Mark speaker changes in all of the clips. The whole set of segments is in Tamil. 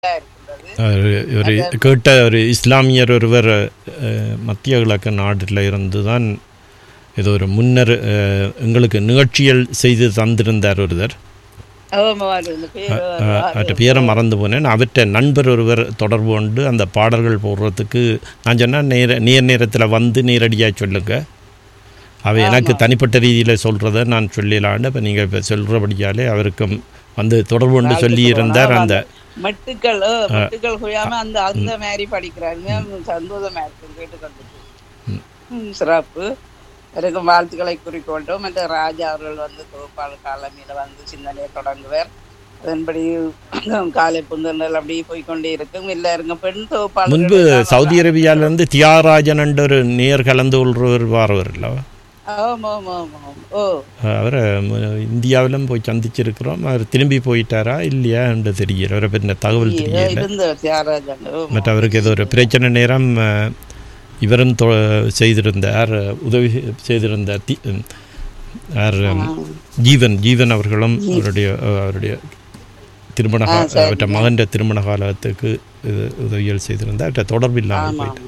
Speaker 1: இருக்கின்றது
Speaker 2: ஒரு- ஒரு கேட்ட ஒரு இஸ்லாமியர் ஒருவர் அஹ், மத்திய கிழக்கு நாட்டில் இருந்து தான் ஏதோ ஒரு முன்னர் அஹ், எங்களுக்கு நிகழ்ச்சிகள் செய்து தந்திருந்தார் ஒருவர்
Speaker 1: ஆமா, அது இந்த பேரு
Speaker 2: அவற்ற பேரை மறந்து போனேன் அவற்ற நண்பர் ஒருவர் தொடர்பு கொண்டு அந்த பாடல்கள் போடுறதுக்கு நான் சொன்னேன் நேர நேர் நேரத்தில் வந்து நேரடியாக சொல்லுங்க அவ எனக்கு தனிப்பட்ட ரீதியில் சொல்கிறத நான் சொல்லிடலான்னு இப்போ நீங்கள் இப்போ சொல்கிறபடியாலே அவருக்கும் வந்து தொடர்பு கொண்டு சொல்லி இருந்தார் அந்த
Speaker 1: மெட்டுக்கள் அஹ், மெட்டுக்கள் குயாம அந்த அந்த மாதிரி படிக்கிறாங்க சந்தோஷமா இருக்கு கேட்டுக்கொண்டு ம், சிறப்பு இருக்கும் வாழ்த்துக்களை குறிக்கொண்டும் மற்ற ராஜா அவர்கள் வந்து தொகுப்பாளர் காலமையில வந்து சிந்தனையை தொடங்குவார் அதன்படி காலை புந்தல் அப்படியே போய்க்கொண்டே இருக்கும் எல்லாருங்க பெண்
Speaker 2: முன்பு
Speaker 1: தொகுப்பாளர்
Speaker 2: சவுதி அரேபியாவிலேருந்து தியாகராஜன் என்ற ஒரு நேர் கலந்து கொள்றவர் வாரவர் இல்லவா
Speaker 1: ஆமா ஆமா ஆமா ஆமா. ஓ
Speaker 2: அவரை இந்தியாவிலும் போய் சந்திச்சிருக்கிறோம் அவர் திரும்பி போயிட்டாரா இல்லையா என்று தெரியல அவரை பற்றின தகவல்
Speaker 1: ஏதோ
Speaker 2: தெரியல
Speaker 1: இருந்த தியாகராஜன் ஓ,
Speaker 2: மற்ற அவருக்கு ஏதோ ஒரு பிரச்சனை நேரம் அஹ், இவரும் தொ- செய்திருந்தார் உதவி செய்திருந்த தி ம், யார் ம், ஜீவன் ஜீவன் அவர்களும் அவருடைய அஹ், அவருடைய திருமண கா- அவற்ற மகன் திருமண காலத்துக்கு இது உதவிகள் செய்திருந்தார் அவற்ற தொடர்பு இல்லாமல் போயிட்டு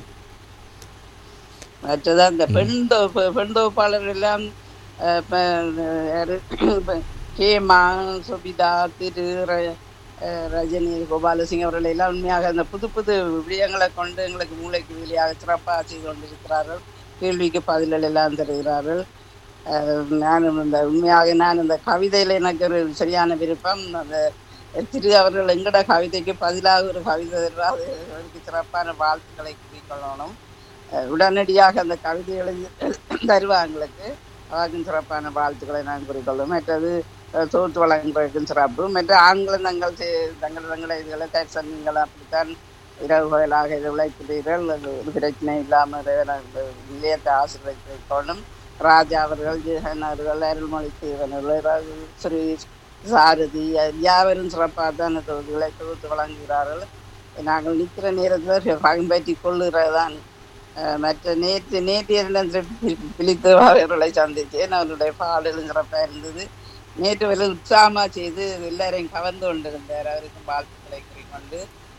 Speaker 1: மற்றதான் இந்த பெண் தொ- பெ- பெண் தொகுப்பாளர் எல்லாம் அஹ், இப்ப, அஹ், யாரு? இப்ப கேமா சுபிதா திரு ர- அஹ், ரஜினி கோபாலசிங் அவர்கள் எல்லாம் உண்மையாக அந்த புது புது விடயங்களை கொண்டு எங்களுக்கு மூளைக்கு வெளியாக சிறப்பாக செய்து கொண்டிருக்கிறார்கள் கேள்விக்கு பதில்கள் எல்லாம் தருகிறார்கள் அஹ், நானும் இந்த உண்மையாக நான் இந்த கவிதையில் எனக்கு ஒரு சரியான விருப்பம் அந்த திரு அவர்கள் எங்கட கவிதைக்கு பதிலாக ஒரு கவிதை தருவார் அவருக்கு சிறப்பான வாழ்த்துக்களை கூறிக்கொள்ளணும் அஹ் உடனடியாக அந்த கவிதைகளை தருவாங்களுக்கு அவருக்கும் சிறப்பான வாழ்த்துக்களை நான் குறிக்கொள்ளும் மற்றது அஹ், தொகுத்து வழங்குவதற்கும் சிறப்பு மற்ற ஆண்களும் தங்கள் செ- தங்கள் தங்களை இதுகளை தற்சங்கங்கள் அப்படித்தான் இரவுகளாக இது உழைக்கிறீர்கள் அது ஒரு பிரச்சனை இல்லாமல் நிலையத்தை ஆசீர்வதிக்கணும் ராஜா அவர்கள் ஜெகன் அவர்கள் அருள்மொழி சீவன் அவர்கள் ஸ்ரீ சாரதி யாவரும் சிறப்பாக தான் அந்த தொகுதிகளை தொகுத்து வழங்குகிறார்கள் நாங்கள் நிற்கிற நேரத்தில் பயன்பற்றி கொள்ளுகிறதான் அஹ் மற்ற நேற்று நேற்றைய தினம் பிழித்து அவர்களை சந்தித்தேன் அவருடைய பாடலும் சிறப்பாக இருந்தது நேற்று வரை உற்சாகமாக செய்து எல்லாரையும் கவர்ந்து கொண்டிருந்தார் அவருக்கும் வாழ்த்துக்களை கூறிக்கொண்டு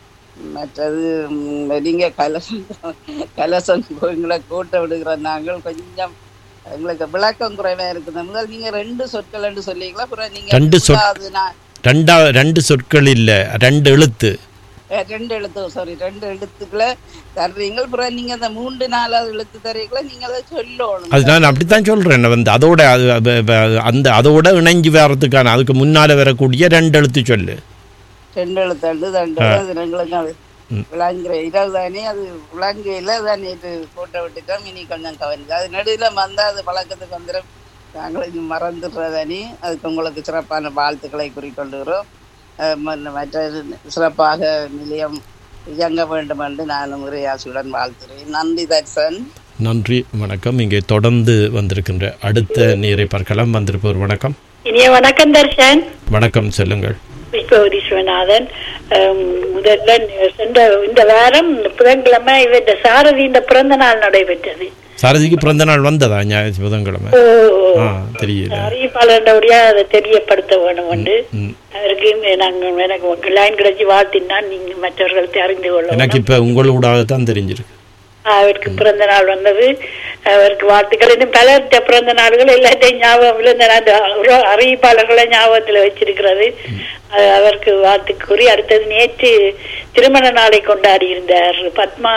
Speaker 1: மற்றது ம், நீங்க கலசம் கலசம் எங்களை கூட்ட விடுகிற நாங்கள் கொஞ்சம் எங்களுக்கு விளக்கம் குறைவா இருக்குது முதல் நீங்க ரெண்டு சொற்கள் என்று சொல்லிக்கலாம் அப்புறம் நீங்க
Speaker 2: ரெண்டு சொற்-
Speaker 1: மூன்றாவது நான்
Speaker 2: ரெண்டா ரெண்டு சொற்கள் இல்லை ரெண்டு எழுத்து
Speaker 1: அஹ் ரெண்டு எழுத்து சாரி ரெண்டு எழுத்துக்களை தர்றீங்க அப்புறம் நீங்க அந்த மூன்று நாலாவது எழுத்து தரீங்களா நீங்க அதை சொல்லணும்
Speaker 2: அது நான் அப்படித்தான் சொல்கிறேன் வந்து அதோட அது அது- அது- அந்த அதோட இணைஞ்சு வர்றதுக்கான அதுக்கு முன்னால் வரக்கூடிய ரெண்டு எழுத்து சொல்லு
Speaker 1: ரெண்டு எழுத்து எழுது ரெண்டு அது எங்களுக்கு அது விளங்குற இரவு தானே அது விளங்கையில் தான் நேற்று போட்டோ விட்டுட்டோம் இனி கொஞ்சம் கவனிச்சு அது நடுவில் வந்தால் அது பழக்கத்துக்கு வந்துடும் நாங்களும் இது மறந்துடுறதானே அதுக்கு உங்களுக்கு சிறப்பான வாழ்த்துக்களை குறிக்கொள்கிறோம் அஹ் மற்ற- மற்ற சிறப்பாக நிலையம் இயங்க வேண்டும் என்று நான் முறையாசியுடன் வாழ்த்துறேன் நன்றி தர்சன்
Speaker 2: நன்றி வணக்கம் இங்கே தொடர்ந்து வந்திருக்கின்ற அடுத்த நீரை பார்க்கலாம் வந்திருப்பவர் வணக்கம்
Speaker 3: இனிய வணக்கம் தர்ஷன்
Speaker 2: வணக்கம் சொல்லுங்கள்
Speaker 3: விஸ்வபதி விஸ்வநாதன் அம், முதல்ல சென்ற இந்த வாரம் புதன்கிழமை இவன் சாரதி இந்த பிறந்த நாள் நடைபெற்றது
Speaker 2: சாரதிக்கு பிறந்த நாள் வந்ததா ஞாயிற்று புதன்கிழமை
Speaker 3: ஓ,
Speaker 2: ஆ தெரியல
Speaker 3: அறிவிப்பாளருடைய அதை தெரியப்படுத்த வேணும் என்று
Speaker 2: ம்.
Speaker 3: அவருக்கு நாங்கள் எனக்கு லைன் கிடைச்சி வாழ்த்தினா நீங்க மற்றவர்களுக்கு அறிந்து கொள்ள
Speaker 2: எனக்கு இப்போ உங்களோடாகத்தான் தெரிஞ்சிருக்கு
Speaker 3: அவருக்கு பிறந்த நாள் வந்தது அவருக்கு வாழ்த்துக்கள் இன்னும் பலர்கிட்ட பிறந்த நாள்கள் எல்லாத்தையும் ஞாபகம் இல்லை இந்த அந்த உற- அறிவிப்பாளர்களை ஞாபகத்துல வச்சிருக்கிறது அது அவருக்கு வாழ்த்து கூறி அடுத்தது நேற்று திருமண நாளை கொண்டாடி இருந்தார் பத்மா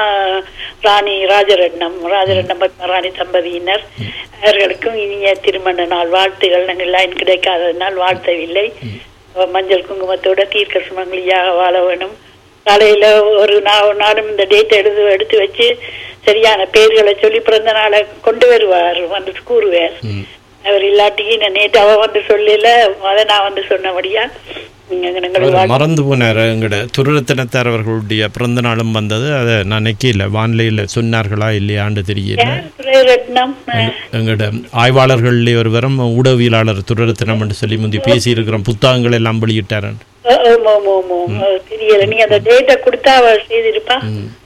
Speaker 3: ராணி ராஜரட்னம் ராஜரட்னம் பத்மா ராணி தம்பதியினர் அவர்களுக்கும் இனிய திருமண நாள் வாழ்த்துகள் நாங்கள் லைன் கிடைக்காததனால் வாழ்த்தவில்லை மஞ்சள் குங்குமத்தோட தீர்க்க சுமங்கலியாக வாழ வேணும் காலையில ஒரு நா- ஒரு நாளும் இந்த டேட் எடுத்து எடுத்து வச்சு சரியான பேர்களை சொல்லி பிறந்த நாளை கொண்டு வருவார் வந்து கூறுவார் அவர் இல்லாட்டிக்கு நான் நேற்று அவ வந்து சொல்லல அதை நான் வந்து சொன்னபடியா நீங்க எங்களுக்கு
Speaker 2: அவர்
Speaker 3: வாழ்த்து-
Speaker 2: மறந்து போனார் எங்கட துருரத்தினத்தார் அவர்களுடைய பிறந்த நாளும் வந்தது அதை நான் நினைக்கல வானிலையில் சொன்னார்களா இல்லையான்னு தெரியல
Speaker 3: யார் துரைரட்னம்
Speaker 2: எங்கட ஆய்வாளர்களே ஒருவரும் ஊடகவியலாளர் துரரத்தினம் என்று சொல்லி முந்தி பேசியிருக்கிறோம் புத்தகங்கள் எல்லாம் வெளியிட்டாரன்
Speaker 3: ஆமா ஆமா ஆமா அது தெரியல நீ அந்த டேட்டை கொடுத்தா அவர் செய்திருப்பா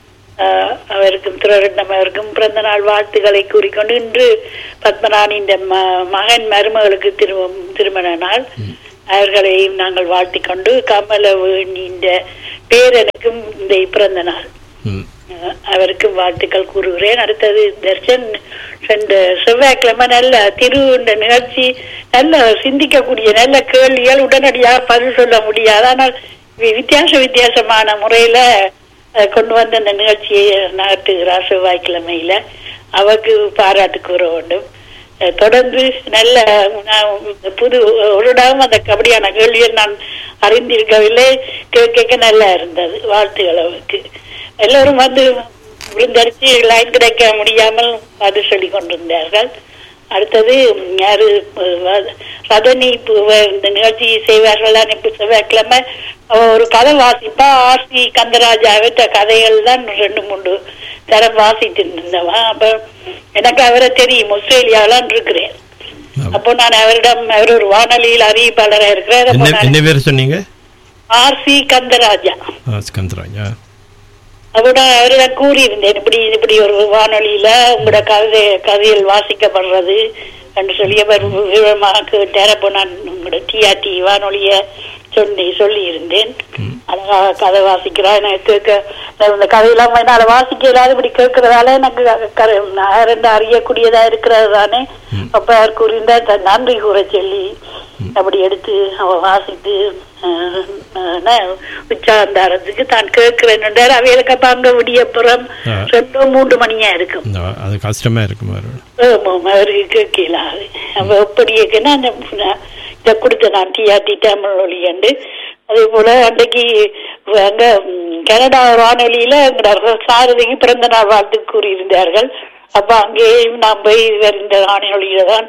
Speaker 3: ஆஹ் அவருக்கும் துரரட்னம் அவருக்கும் பிறந்த நாள் வாழ்த்துக்களை கூறிக்கொண்டு இன்று பத்மராணி இந்த ம- மகன் மருமகளுக்கு திரு திருமண நாள் அவர்களையும் நாங்கள் வாழ்த்திக் கொண்டு கமலவேணியின் பேரனுக்கும் இந்த பிறந்த நாள்
Speaker 2: ம்
Speaker 3: அஹ் அவருக்கும் வாழ்த்துக்கள் கூறுகிறேன் அடுத்தது தர்ஷன் ரெண்டு செவ்வாய்க்கிழமை நல்ல திரு இந்த நிகழ்ச்சி நல்ல சிந்திக்கக்கூடிய நல்ல கேள்விகள் உடனடியாக பதில் சொல்ல முடியாது ஆனால் வி- வித்தியாச வித்தியாசமான முறையில அஹ், கொண்டு வந்து அந்த நிகழ்ச்சியை நடத்துகிறார் செவ்வாய்க்கிழமையில அவருக்கு பாராட்டு கூற வேண்டும் அஹ், தொடர்ந்து நல்ல நான் புது ஒரு இடம் அந்த கபடியான கேள்வியை நான் அறிந்திருக்கவில்லை கேட்க கேட்க நல்லா இருந்தது வாழ்த்துக்கள் அவருக்கு எல்லோரும் வந்து விழுந்தடிச்சு லைன் கிடைக்க முடியாமல் அது சொல்லி கொண்டிருந்தார்கள் அடுத்தது ம், யாரு அஹ், வ- ரதனி இப்ப வ- இந்த நிகழ்ச்சி செய்வார்கள் தான் இப்ப செவ்வாய்க்கிழமை அவ ஒரு கதை வாசிப்பா ஆர்சி கந்தராஜாவை கதைகள் தான் ரெண்டு மூன்று தரம் வாசித்து இருந்தவா அப்ப எனக்கு அவரை தெரியும் ஆஸ்திரேலியாவிலான் இருக்கிறேன் அப்போ நான் அவரிடம் அவர் ஒரு வானொலியில் அறிவிப்பாளராக இருக்கிறார் அப்போ
Speaker 2: என்ன
Speaker 3: நான்
Speaker 2: என்ன பேர் சொன்னீங்க
Speaker 3: ஆர்சி கந்தராஜா
Speaker 2: ஆ ஸ்கந்தராஜா
Speaker 3: அப்போ நான் அவரிடம் கூறியிருந்தேன் இப்படி இப்படி ஒரு வானொலியில உங்களோட கதை கதையில் வாசிக்கப்படுறது என்று சொல்லி அவர் விவரமாக கேட்டார் அப்போ நான் உங்களோட டிஆர்டி வானொலிய சொல்லி சொல்லி இருந்தேன் அழகாக கதை வாசிக்கிறா எனக்கு கேட்க நான் இந்த கதையெல்லாம் என்னால் வாசிக்க இல்லாத இப்படி கேட்கறதால எனக்கு க- நான் ரெண்டு அறியக்கூடியதா இருக்கிறது தானே அப்ப அவர் கூறியிருந்தார் தன் நன்றி கூற சொல்லி அப்படி எடுத்து அவ வாசித்து அஹ், அஹ், உச்சாந்தாரத்துக்கு தான் கேட்கிறேன் அவைகளுக்கு அப்ப அங்க விடியப்புறம்
Speaker 2: ஆ.
Speaker 3: ரெண்டோ மூன்று மணியா இருக்கும்
Speaker 2: இந்த அது கஷ்டமாக இருக்கும் அவரோட
Speaker 3: ஆமாம், அவருக்கு கேட்கலாது அவ எப்படி இருக்குன்னா அந்த நான் இதை கொடுத்த நான் டிஆர்டி தமிழ் ஒளியண்டு அதே போல அன்றைக்கு அங்க ம், கனடா வானொலியில எங்களோட சாரதிக்கு பிறந்த நாள் வாழ்த்து கூறியிருந்தார்கள் அப்ப அங்கேயும் நான் போய் இவர் இந்த வானொலியில தான்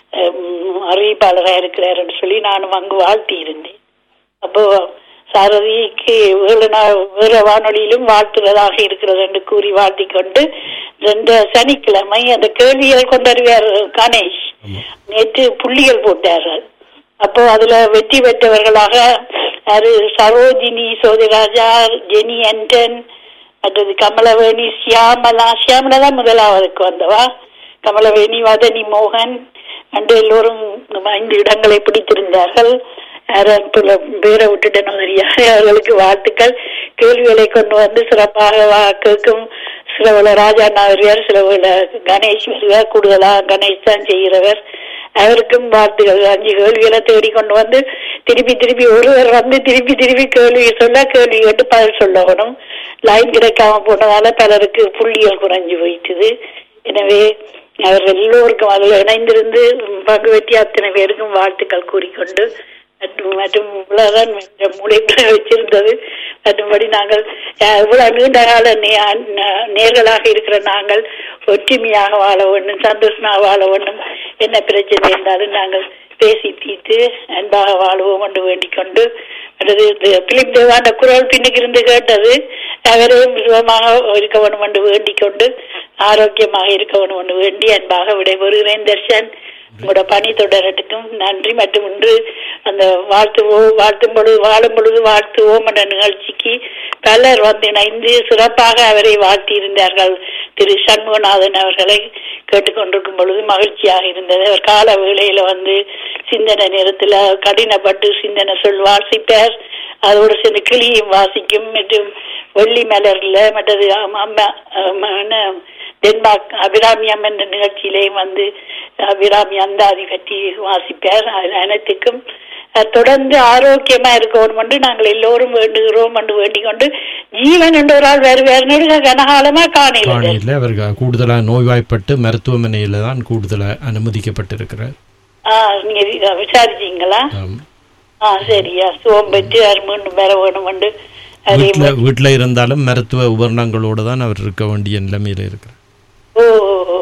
Speaker 3: ம், அறிவிப்பாளராக இருக்கிறாருன்னு சொல்லி நானும் அங்கு வாழ்த்தி இருந்தேன் அப்போ சாரதிக்கு வேறு நாள் வேறு வானொலியிலும் வாழ்த்துவதாக இருக்கிறது என்று கூறி வாழ்த்திக் கொண்டு ரெண்டு சனிக்கிழமை அந்த கேள்விகள் கொண்டறிவார் கணேஷ் நேற்று புள்ளிகள் போட்டார்கள் அப்போ அதுல வெற்றி பெற்றவர்களாக யாரு சரோஜினி சோதிராஜா ஜெனி ஆண்டன் மற்றது கமலவேணி சியாமலா சியாமலா தான் முதலாவதுக்கு வந்தவா கமலவேணி வதனி மோகன் அன்று எல்லோரும் ஐந்து இடங்களை பிடித்திருந்தார்கள் யாரும் பிற- பேரை விட்டுட்டேன் தெரியாது அவர்களுக்கு வாழ்த்துக்கள் கேள்விகளை கொண்டு வந்து சிறப்பாக வா- கேட்கும் சிலவுல ராஜா நாவரியார் சிலவுல கணேஷ் வருவார் கூடுதலா கணேஷ் தான் செய்கிறவர் அவருக்கும் வாழ்த்துக்கள் அஞ்சு கேள்விகளை தேடி கொண்டு வந்து திருப்பி திருப்பி ஒருவர் வந்து திருப்பி திருப்பி கேள்வி சொல்ல கேள்வி கேட்டு பதில் சொல்லணும் லைன் கிடைக்காம போனதால பலருக்கு புள்ளிகள் குறைஞ்சு போயிட்டுது எனவே அவர் எல்லோருக்கும் அதில் இணைந்திருந்து பங்கு வெற்றி அத்தனை பேருக்கும் வாழ்த்துக்கள் கூறிக்கொண்டு மற்றும் மற்றும் இவ்வளவுதான் என்ற மூளைக்குள்ள வச்சிருந்தது மற்றும்படி நாங்கள் அஹ், இவ்வளவு நீண்ட கால நே- ந- நேர்களாக இருக்கிற நாங்கள் ஒற்றுமையாக வாழ வேண்டும் சந்தோஷமாக வாழ வேண்டும் என்ன பிரச்சனை இருந்தாலும் நாங்கள் பேசி தீர்த்து அன்பாக வாழுவோம் என்று வேண்டிக் கொண்டு அல்லது பிலிப் தேவாண்ட குரல் பின்னுக்கு இருந்து கேட்டது அவரே சுகமாக இருக்க வேண்டும் என்று வேண்டிக் கொண்டு ஆரோக்கியமாக இருக்க வேண்டும் என்று வேண்டி அன்பாக விடைபெறுகிறேன் தர்ஷன் உங்களோட பணி தொடரட்டுக்கும் நன்றி மற்றும் இன்று அந்த வாழ்த்துவோம் வாழ்த்தும் பொழுது வாழும் பொழுது வாழ்த்துவோம் என்ற நிகழ்ச்சிக்கு பலர் வந்து இணைந்து சிறப்பாக அவரை வாழ்த்தி இருந்தார்கள் திரு சண்முகநாதன் அவர்களை கேட்டுக்கொண்டிருக்கும் பொழுது மகிழ்ச்சியாக இருந்தது அவர் கால வேளையில வந்து சிந்தனை நேரத்துல கடினப்பட்டு சிந்தனை சொல் வாசிப்பார் அதோடு சேர்ந்து கிளியும் வாசிக்கும் மற்றும் வெள்ளி மலர்ல மற்றது அம்ம- அம்மா அம்மா என்ன, டென்மார்க் அபிராமி அம்மன் நிகழ்ச்சியிலேயும் வந்து அபிராமி அந்தாதி பற்றி வாசிப்பார் அது அனைத்துக்கும் அஹ், தொடர்ந்து ஆரோக்கியமா இருக்கணும் என்று நாங்கள் எல்லோரும் வேண்டுகிறோம் என்று வேண்டிக் கொண்டு ஜீவன் என்ற ஒரு ஆள் வேறு வேறு கனகாலமா காணல
Speaker 2: காணியில் அவர் கூடுதலாக நோய்வாய்ப்பட்டு மருத்துவமனையில் தான் கூடுதலாக அனுமதிக்கப்பட்டிருக்கிறார்
Speaker 3: ஆ நீங்க வி- விசாரிச்சீங்களா
Speaker 2: ஆம்.
Speaker 3: ஆ சரியா சுகம் பெற்று அவர் மீண்டும் பெற வேணும் என்று அதே
Speaker 2: வீட்டில் வீட்டில் இருந்தாலும் மருத்துவ உபகரணங்களோடு தான் அவர் இருக்க வேண்டிய நிலைமையில் இருக்கிறார்
Speaker 3: ஓ ஓ, ஓ.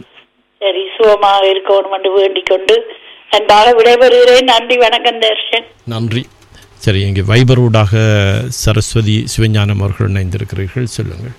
Speaker 3: சரி சுகமாக இருக்கணும் என்று வேண்டிக் கொண்டு அன்பாக விடைபெறுகிறேன் நன்றி வணக்கம் தர்ஷன்
Speaker 2: நன்றி சரி இங்கே வைபரோடாக சரஸ்வதி சிவஞானம் அவர்கள் இணைந்திருக்கிறீர்கள் சொல்லுங்கள்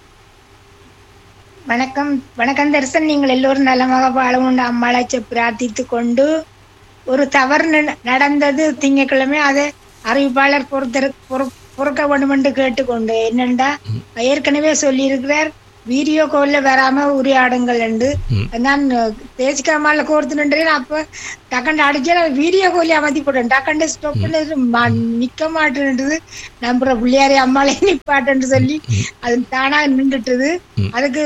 Speaker 4: வணக்கம் வணக்கம் தரிசன் நீங்கள் எல்லோரும் நலமாக வாழ உண்டு அம்மாளாச்ச பிரார்த்தித்து கொண்டு ஒரு தவறு நட- நடந்தது திங்கட்கிழமை அதை அறிவிப்பாளர் பொறுத்தரு பொறு- பொறுக்க வேண்டும் என்று கேட்டுக்கொண்டு என்னண்டா ஏற்கனவே சொல்லியிருக்கிறார் வீடியோ கால்ல வராம உரையாடுங்கள் என்று
Speaker 2: ம்.
Speaker 4: நான் தேசிக்காமல கோர்த்து நின்றேன் அப்ப டக்கண்டு அடிச்சா வீடியோ கால் அமர்த்தி போட்டேன் டக்கண்டு ஸ்டாப் பண்ணது ம- நிக்க மாட்டேன்றது நம்புற பிள்ளையாரி அம்மாலே நிப்பாட்டேன்னு சொல்லி அது தானா நின்றுட்டுது
Speaker 2: ம்.
Speaker 4: அதுக்கு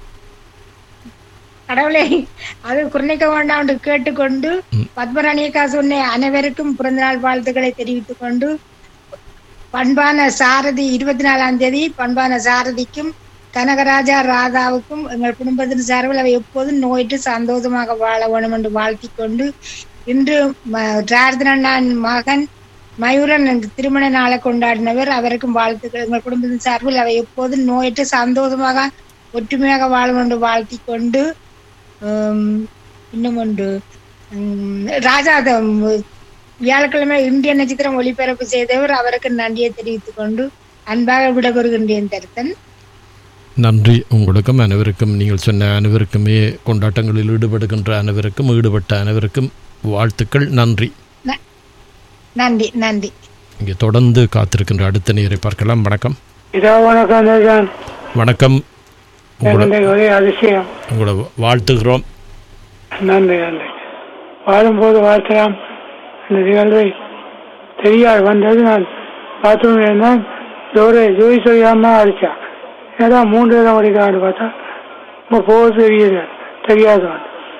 Speaker 4: கடவுளை அது குறைக்க வேண்டாம் என்று கேட்டுக்கொண்டு
Speaker 2: ம்.
Speaker 4: பத்மராணியக்கா சொன்ன அனைவருக்கும் பிறந்தநாள் வாழ்த்துக்களை தெரிவித்துக் கொண்டு பண்பான சாரதி இருபத்தி நாலாம் தேதி பண்பான சாரதிக்கும் கனகராஜா ராதாவுக்கும் எங்கள் குடும்பத்தின் சார்பில் அவை எப்போதும் நோயிட்டு சந்தோஷமாக வாழ வேணும் என்று வாழ்த்திக் கொண்டு இன்று பிரார்த்தனன் மகன் மயூரன் எனக்கு திருமண நாளை கொண்டாடினவர் அவருக்கும் வாழ்த்துக்கள் எங்கள் குடும்பத்தின் சார்பில் அவை எப்போதும் நோயிட்டு சந்தோஷமாக ஒற்றுமையாக வாழும் என்று வாழ்த்திக் கொண்டு உம், இன்னும் ஒன்று உம், ராஜா த- வியாழக்கிழமை இந்திய நட்சத்திரம் ஒளிபரப்பு செய்தவர் அவருக்கு நன்றியை தெரிவித்துக் கொண்டு அன்பாக விடைபெறுகின்றேன் தருத்தன்
Speaker 2: நன்றி உங்களுக்கும் அனைவருக்கும் நீங்கள் சொன்ன அனைவருக்குமே கொண்டாட்டங்களில் ஈடுபடுகின்ற அனைவருக்கும் ஈடுபட்ட அனைவருக்கும் வாழ்த்துக்கள் நன்றி
Speaker 4: நன்றி நன்றி
Speaker 2: இங்கே தொடர்ந்து காத்திருக்கின்ற அடுத்த நேரை பார்க்கலாம் வணக்கம்
Speaker 5: இதோ வணக்கம் நேஜான்
Speaker 2: வணக்கம் உங்களை
Speaker 5: எனக்கு ஒரே அதிசயம்
Speaker 2: உங்களை வாழ்த்துகிறோம்
Speaker 5: நன்றி நன்றி வாழும்போது வாழ்த்தலாம் இந்த நிகழ்வை தெரியாது வந்தது நான் பாத்ரூம் இருந்தான் ஜோரை ஜோய் சொல்லாம அடிச்சா ஏன்னா மூன்று இடம் அடிக்கிறான்னு பார்த்தா இப்போ போக தெரியல தெரியாது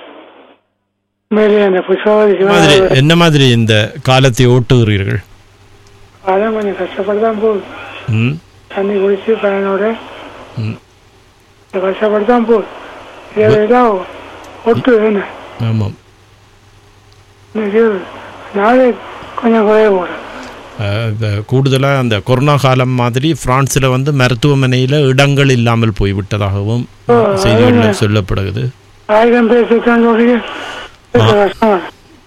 Speaker 5: மேலே அந்த புஷ்பாவதி
Speaker 2: மாதிரி
Speaker 5: சிவன்
Speaker 2: என்ன மாதிரி இந்த காலத்தை ஓட்டுகிறீர்கள்
Speaker 5: அதான் கொஞ்சம் கஷ்டப்பட்டு போகுது
Speaker 2: ம்
Speaker 5: தண்ணி குடிச்சு பையனோட
Speaker 2: ம்
Speaker 5: கஷ்டப்பட்டு தான் போகுது இதெல்லாம் ஒட்டு என்ன
Speaker 2: ஆமாம்
Speaker 5: இன்னைக்கு நாளே கொஞ்சம் குறைய போகிறேன்
Speaker 2: கூடுதலாக அந்த கொரோனா காலம் மாதிரி பிரான்ஸில் வந்து மருத்துவமனையில் இடங்கள் இல்லாமல் போய்விட்டதாகவும் செய்திகளில் சொல்லப்படுகிறது
Speaker 5: ஆயிரம் பேர் சுத்தம் சொல்லி கஷ்டம்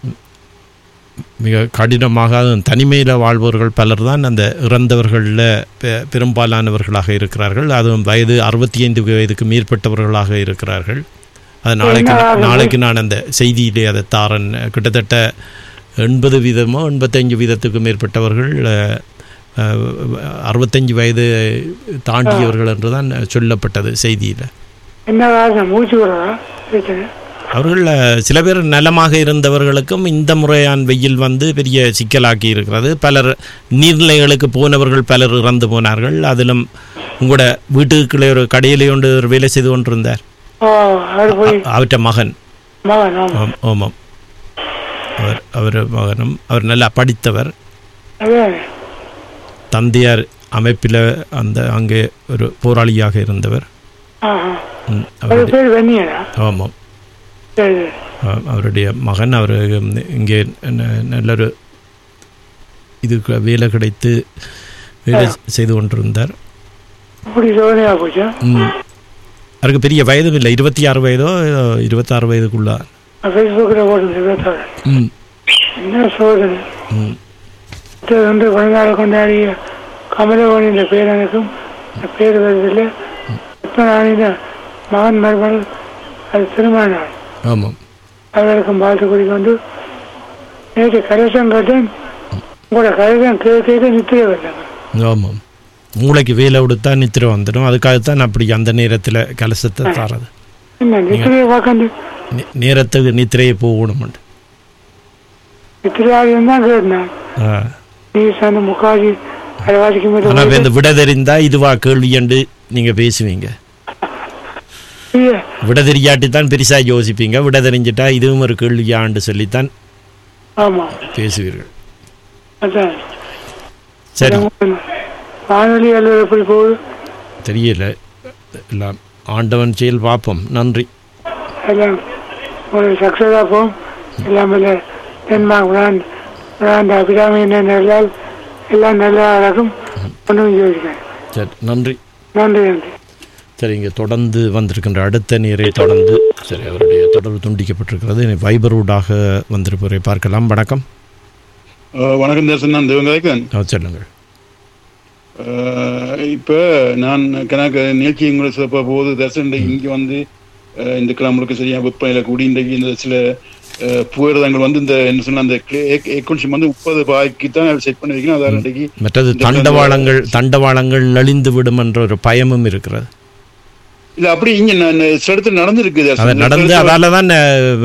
Speaker 2: மிக கடினமாக அதுவும் தனிமையில் வாழ்பவர்கள் பலர் தான் அந்த இறந்தவர்களில் பெ- பெரும்பாலானவர்களாக இருக்கிறார்கள் அதுவும் வயது அறுபத்தி ஐந்து வயதுக்கு மேற்பட்டவர்களாக இருக்கிறார்கள் அது நாளைக்கு நாளைக்கு நான் அந்த செய்தியிலே அதை தாரன் கிட்டத்தட்ட எண்பது வீதமோ எண்பத்தஞ்சு வீதத்துக்கு மேற்பட்டவர்கள் அஹ், அஹ், அறுபத்தஞ்சு வயது தாண்டியவர்கள் என்று தான் சொல்லப்பட்டது செய்தியில்
Speaker 5: என்ன காரணம் மூச்சு விடுறதா பிரச்சனை
Speaker 2: அவர்கள் அஹ், சில பேர் நலமாக இருந்தவர்களுக்கும் இந்த முறையான் வெயில் வந்து பெரிய சிக்கலாக்கி இருக்கிறது பலர் நீர்நிலைகளுக்கு போனவர்கள் பலர் இறந்து போனார்கள் அதிலும் உங்களோட வீட்டுக்குள்ளே ஒரு கடையிலே ஒன்று ஒரு வேலை செய்து கொண்டிருந்தார்
Speaker 5: ஓ அவர் போய்
Speaker 2: அவற்ற மகன்
Speaker 5: மகன் ஆமாம்
Speaker 2: ஆம், ஆமாம் அவர் அவர் மகனும் அவர் நல்லா படித்தவர்
Speaker 5: அதே
Speaker 2: தந்தையார் அமைப்பில் அந்த அங்கே ஒரு போராளியாக இருந்தவர்
Speaker 5: ஆஹா
Speaker 2: ம்,
Speaker 5: அவர்
Speaker 2: அவருடைய
Speaker 5: பேர் வெண்ணியனா
Speaker 2: ஆமாம்
Speaker 5: சரி சரி
Speaker 2: அஹ் அவருடைய மகன் அவர் இங்கே ந- நல்லொரு இதுக்கு வேலை கிடைத்து வேலை செய்து கொண்டிருந்தார்
Speaker 5: இப்படி சோதனையா போச்சா
Speaker 2: ம். அவருக்கு பெரிய வயதும் இல்லை இருபத்தி ஆறு வயதோ இருபத்தாறு வயதுக்குள்ள
Speaker 5: ஃபேஸ்புக்கில் போட்டு இருபத்தாறு
Speaker 2: ம்
Speaker 5: என்ன சோதனை
Speaker 2: ம்
Speaker 5: இது வந்து பிறந்தநாள் கொண்டாடிய கமலவாணி இந்த பேரனுக்கும் இந்த பேர் வருதில்லை இப்போ நான் இந்த மகன் மருமகள் அது திருமண நாள்
Speaker 2: ஆமாம்
Speaker 5: அவர்களுக்கும் வாழ்த்து கூறிக்கொண்டு நேற்று கரசம் கேட்டேன் உங்களோட கரசம் கேட்க கேட்க நித்திரை வரலங்க
Speaker 2: ஆமாம் மூளைக்கு வேலை கொடுத்தா நித்திரை வந்துடும் அதுக்காகத்தான் அப்படி அந்த நேரத்தில் கலசத்தை தாரது
Speaker 5: என்ன நித்திரையை பார்க்கண்டு
Speaker 2: நே- நேரத்துக்கு நித்திரையை போகணும்
Speaker 5: நித்திரையாக தான் கேட்டேன்
Speaker 2: ஆ
Speaker 5: நீ சார்ந்த முக்காஜி அரைவாசிக்கு
Speaker 2: ஆனால்
Speaker 5: மேலே
Speaker 2: இந்த விட தெரிந்தா இதுவா கேள்வியண்டு நீங்கள் பேசுவீங்க விட தெரியாட்டி தான் பெருசாக யோசிப்பீங்க விட தெரிஞ்சிட்டா இதுவும் ஒரு கேள்வியாண்டு சொல்லித்தான்
Speaker 5: ஆமாம்
Speaker 2: பேசுவீர்கள்
Speaker 5: அதான்
Speaker 2: சரி
Speaker 5: வானொலி அலுவலர் எப்படி போகுது
Speaker 2: தெரியல எல்லாம் ஆண்டவன் செயல் பார்ப்போம் நன்றி
Speaker 5: எல்லாம் ஒரு சக்ஸஸாக போகும் எல்லாம் இல்லை டென்மார்க் பிராண்ட் பிராண்ட் அபிராமி என்ன நல்லால் எல்லாம் நல்லா நடக்கும் ஒன்றும் யோசிக்கிறேன்
Speaker 2: சரி நன்றி
Speaker 5: நன்றி நன்றி
Speaker 2: சரி இங்கே தொடர்ந்து வந்திருக்கின்ற அடுத்த நேரை தொடர்ந்து சரி அவருடைய தொடர்பு துண்டிக்கப்பட்டிருக்கிறது வைபரூடாக வந்திருப்பவரை பார்க்கலாம் வணக்கம்
Speaker 6: அஹ் வணக்கம் தர்சன் நான் தேவங்காய்க்கன்
Speaker 2: ஆ, சொல்லுங்கள்
Speaker 6: இப்போ நான் கணக்கு நிகழ்ச்சி உங்களை சிறப்பாக போகுது தர்சன் இங்கே வந்து அஹ், இந்த கிழமை முழுக்க சரியாக விற்பனையில் கூடி இன்றைக்கு இந்த சில அஹ், புகையிரதங்கள் வந்து இந்த என்ன சொன்ன அந்த ஏக்கொன்ஷம் வந்து முப்பது பாய்க்கு தான் செட் பண்ணி வைக்கணும் அதாவது இன்றைக்கு
Speaker 2: மற்றது
Speaker 6: இந்த
Speaker 2: தண்டவாளங்கள் தண்டவாளங்கள் நலிந்து விடும் என்ற ஒரு பயமும் இருக்கிறது
Speaker 6: இல்ல அப்படி இங்க நான் சில இடத்துல நடந்திருக்கு
Speaker 2: அது
Speaker 6: தர்சன்.
Speaker 2: நடந்து
Speaker 6: சில இடத்துல
Speaker 2: அதால தான்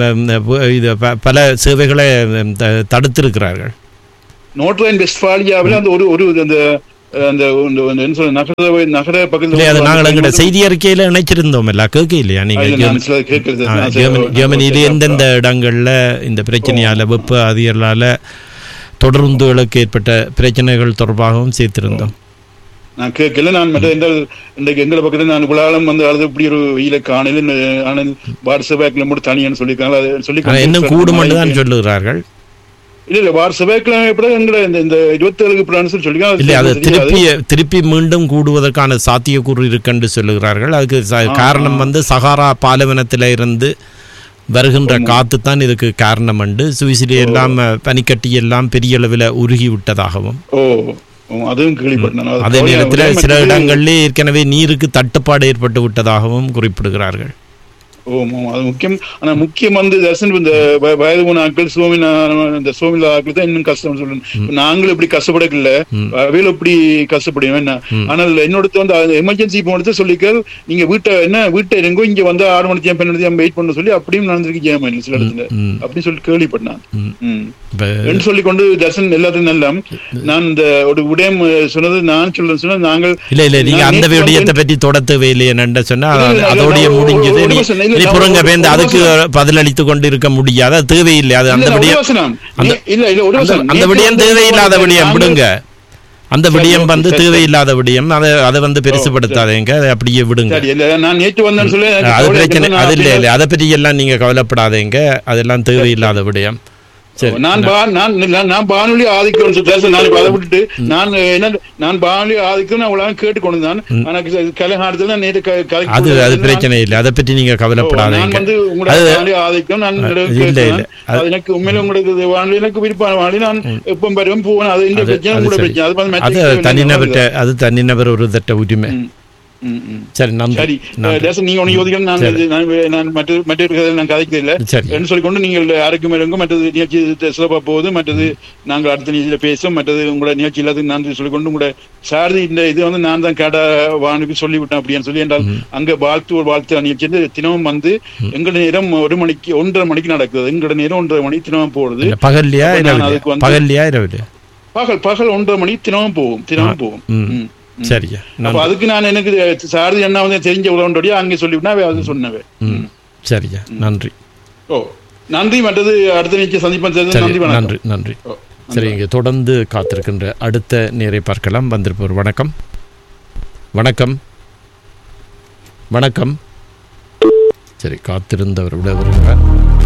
Speaker 2: இது ப- பல சேவைகளை அஹ், த- தடுத்திருக்கிறார்கள்
Speaker 6: நோட்ரைன் வெஸ்ட்பாலியாவில் அந்த ஒரு ஒரு அந்த அந்த இந்த- இந்த என்ன சொல்றது, நகர நகர
Speaker 2: இல்லை அது நாங்கள் எங்கட
Speaker 6: பக்கத்தில்
Speaker 2: செய்தி அறிக்கையில இணைச்சிருந்தோம் இல்ல கேட்க இல்லையா நீங்க
Speaker 6: இல்ல, நான் சில கேட்கறது
Speaker 2: ஆ,
Speaker 6: நான்
Speaker 2: ஜெர்மனி
Speaker 6: சில-
Speaker 2: ஜெர்மனியில
Speaker 6: நான்
Speaker 2: எந்தெந்த இடங்கள்ல இந்த பிரச்சனையால வெப்ப அதிகளால தொடர்ந்துகளுக்கு ஏற்பட்ட பிரச்சனைகள் தொடர்பாகவும் சேர்த்திருந்தோம்
Speaker 6: நான் கேட்கல நான் மற்ற என்றால் இன்றைக்கு எங்களை பக்கத்துல நான் விழாலம் வந்து அழுது இப்படி ஒரு வெயில காணல ஆனால் வாட்ஸ்அப்ல மட்டும் தனியான்னு சொல்லியிருக்காங்க அதை சொல்லி
Speaker 2: ஆனா இன்னும் கூடும் தான் சொல்லுகிறார்கள்
Speaker 6: இல்ல இல்ல வாட்ஸ்அப்ல எப்படி எங்களை இந்த இந்த இருபத்தேழுக்கு பிளான் சொல்லி சொல்லியிருக்காங்க.
Speaker 2: இல்லை அது
Speaker 6: அது தெரியாது.
Speaker 2: திருப்பி திருப்பி மீண்டும் கூடுவதற்கான சாத்தியக்கூறு இருக்குன்னு சொல்லுகிறார்கள் அதுக்கு ச- காரணம் வந்து சகாரா பாலைவனத்தில இருந்து வருகின்ற காத்து தான் இதுக்கு காரணம் உண்டு சுவிசிலே எல்லாம் அஹ், பனிக்கட்டி எல்லாம் பெரிய அளவில் உருகி விட்டதாகவும்
Speaker 6: ஓ ஓ, அதுவும் கேள்விப்பட்டேன் நான். அது
Speaker 2: அதே
Speaker 6: கவலையா-
Speaker 2: நேரத்தில்
Speaker 6: உடனே
Speaker 2: சில
Speaker 6: மற்றது-
Speaker 2: இடங்களிலே ஏற்கனவே நீருக்கு தட்டுப்பாடு ஏற்பட்டு விட்டதாகவும் குறிப்பிடுகிறார்கள்
Speaker 6: ஓ ஆமா, அது முக்கியம் ஆனா முக்கியம் வந்து தர்சன் இந்த வ- வயது போன ஆட்கள் சோமினா இந்த சோமில ஆட்கள் தான் இன்னும் கஷ்டம் சொல்லணும் நாங்களும் இப்படி கஷ்டப்படல அவையில இப்படி கஷ்டப்படுவோம் என்ன ஆனால் என்னோட வந்து எமர்ஜென்சி போனது சொல்லிக்க நீங்க வீட்டை என்ன வீட்டை இருங்கோ இங்க வந்து ஆறு மணிக்கு என் பெண்ணு வெயிட் பண்ண சொல்லி அப்படியும் நடந்திருக்கு ஜெயமா இல்லை சில இடத்துல
Speaker 2: ம்.
Speaker 6: அப்படின்னு சொல்லி கேள்விப்பட்டேன்
Speaker 2: ம்.
Speaker 6: ம்.
Speaker 2: இப்ப
Speaker 6: என்று சொல்லிக் கொண்டு தர்சன் எல்லாத்தையும் நல்ல நான் இந்த ஒரு விடயம் சொன்னது நான் சொல்றேன் சொன்னா நாங்கள்
Speaker 2: இல்ல இல்ல நீங்க
Speaker 6: நான்
Speaker 2: அந்த
Speaker 6: நேற்று
Speaker 2: விடயத்தை
Speaker 6: வந்து-
Speaker 2: பற்றி தொட தேவையில்லை என்னன்னு சொன்னா
Speaker 6: இல்ல, இல்ல,
Speaker 2: அதோடைய
Speaker 6: நான் ஒரு-
Speaker 2: முடிஞ்சது
Speaker 6: ஒரு
Speaker 2: நீ
Speaker 6: நிமிஷம், இல்ல,
Speaker 2: நீ
Speaker 6: நான்
Speaker 2: புறங்க
Speaker 6: ஒரு-
Speaker 2: வேந்து
Speaker 6: ஒரு
Speaker 2: அதுக்கு பதிலளித்து கொண்டு இருக்க முடியாது அது தேவையில்லை அது அந்த
Speaker 6: இல்ல, ஒரு
Speaker 2: விடயம்
Speaker 6: வசனம்.
Speaker 2: அந்த-
Speaker 6: இல்ல இல்ல ஒரு
Speaker 2: அந்த
Speaker 6: வசனம்.
Speaker 2: அந்த
Speaker 6: நேற்று
Speaker 2: விடயம்
Speaker 6: வந்து
Speaker 2: தேவையில்லாத விடயம்
Speaker 6: நாங்கள்-
Speaker 2: விடுங்க அந்த
Speaker 6: சரி,
Speaker 2: விடயம்
Speaker 6: ஓகே,
Speaker 2: வந்து
Speaker 6: சரி, சரி.
Speaker 2: தேவையில்லாத விடயம் அதை அதை வந்து பெருசுபடுத்தாதீங்க அதை அப்படியே விடுங்க
Speaker 6: சரி இல்ல நான் நேற்று வந்தேன்னு சொல்லி எனக்கு
Speaker 2: அது
Speaker 6: கவலை
Speaker 2: பிரச்சனை
Speaker 6: இருக்குது. நான்
Speaker 2: அது இல்ல
Speaker 6: அப்படியே-
Speaker 2: இல்ல அதை பற்றி எல்லாம் நீங்க கவலைப்படாதீங்க அதெல்லாம் தேவையில்லாத விடயம் சரி
Speaker 6: நான் பா- நான் நான் நான் வானொலி ஆதிக்கம் பேச நான் இப்ப அதை விட்டுட்டு நான் என்ன நான் வானொலி ஆதிக்கம் நான் அவ்வளவு கேட்டுக்கொண்டு தான் எனக்கு கலைஞானத்துல நேற்று க- கலைக்கு
Speaker 2: அது அது
Speaker 6: நான்
Speaker 2: பிரச்சனை இல்லை அதை பற்றி நீங்க
Speaker 6: நான்
Speaker 2: கவலைப்படாதீங்க
Speaker 6: வந்து உங்களோட
Speaker 2: அது
Speaker 6: வானொலி ஆதிக்கம் நான்
Speaker 2: இல்ல,
Speaker 6: உங்களுக்கு
Speaker 2: இல்ல.
Speaker 6: கேட்கிறேன்.
Speaker 2: அது-
Speaker 6: அது எனக்கு உண்மையில உங்களுக்கு இது வானொலி எனக்கு விருப்பமான வானொலி நான் எப்போ வருவேன் போவேன் அது இந்த
Speaker 2: அது
Speaker 6: பிரச்சனை
Speaker 2: அது
Speaker 6: உங்களோட
Speaker 2: சரி.
Speaker 6: பிரச்சனை அது வந்து
Speaker 2: அது
Speaker 6: மற்ற
Speaker 2: தனிநபர்கிட்ட அது தனிநபர் ஒரு தட்ட உரிமை
Speaker 6: ம், ம், ம்.
Speaker 2: சரி நன்றி
Speaker 6: சரி
Speaker 2: நன்றி.
Speaker 6: தேசம் நீங்க ஒண்ணு யோசிக்கணும் நான்
Speaker 2: சரி.
Speaker 6: இது- நான் வே- நான் மற்ற மற்ற நான் கதைக்கிறது இல்ல
Speaker 2: சரி.
Speaker 6: என்று சொல்லிக்கொண்டு நீங்கள் யாருக்கும் இருங்க மற்றது நிகழ்ச்சி இது சிறப்பா போகுது மற்றது நாங்கள் அடுத்த நிகழ்ச்சியில பேசும் மற்றது உங்களோட நிகழ்ச்சி எல்லாத்துக்கும் நன்றி சொல்லிக்கொண்டு உங்களோட சாரதி இந்த இது வந்து நான் தான் கேட்ட வானுக்கு சொல்லிவிட்டேன் அப்படின்னு சொல்லி என்றால் அங்க வாழ்த்து ஒரு வாழ்த்து நிகழ்ச்சி வந்து தினமும் வந்து எங்களோட நேரம் ஒரு மணிக்கு ஒன்றரை மணிக்கு நடக்குது எங்களோட நேரம் ஒன்றரை மணி தினமும் போடுது
Speaker 2: இல்ல, பகல்லையா
Speaker 6: அப்ப நான்
Speaker 2: இரவுலையா
Speaker 6: அதுக்கு வந்து-
Speaker 2: பகல்லையா இரவுலையா
Speaker 6: பகல் பகல் ஒன்றரை மணி தினமும் போகும் தினமும் போகும்
Speaker 2: ம்.
Speaker 6: ம், ம்.
Speaker 2: சரியா
Speaker 6: அப்ப
Speaker 2: நன்றி
Speaker 6: அதுக்கு நான் எனக்கு சாரதி என்ன வந்து தெரிஞ்ச உழவண்டோடய அங்கே சொல்லிவிட்டா அது சொன்னவே
Speaker 2: ம் சரியா நன்றி
Speaker 6: ஓ நன்றி மற்றது அடுத்த நிச்சயம் சந்திப்பேன் சார்.
Speaker 2: சரி
Speaker 6: நன்றி வணக்கம்
Speaker 2: நன்றி நன்றி
Speaker 6: ஓ,
Speaker 2: சரி இங்கே தொடர்ந்து காத்திருக்கின்ற அடுத்த நேரை பார்க்கலாம் வந்திருப்பவர் வணக்கம் வணக்கம் வணக்கம் சரி காத்திருந்தவர் விட வருகிறார்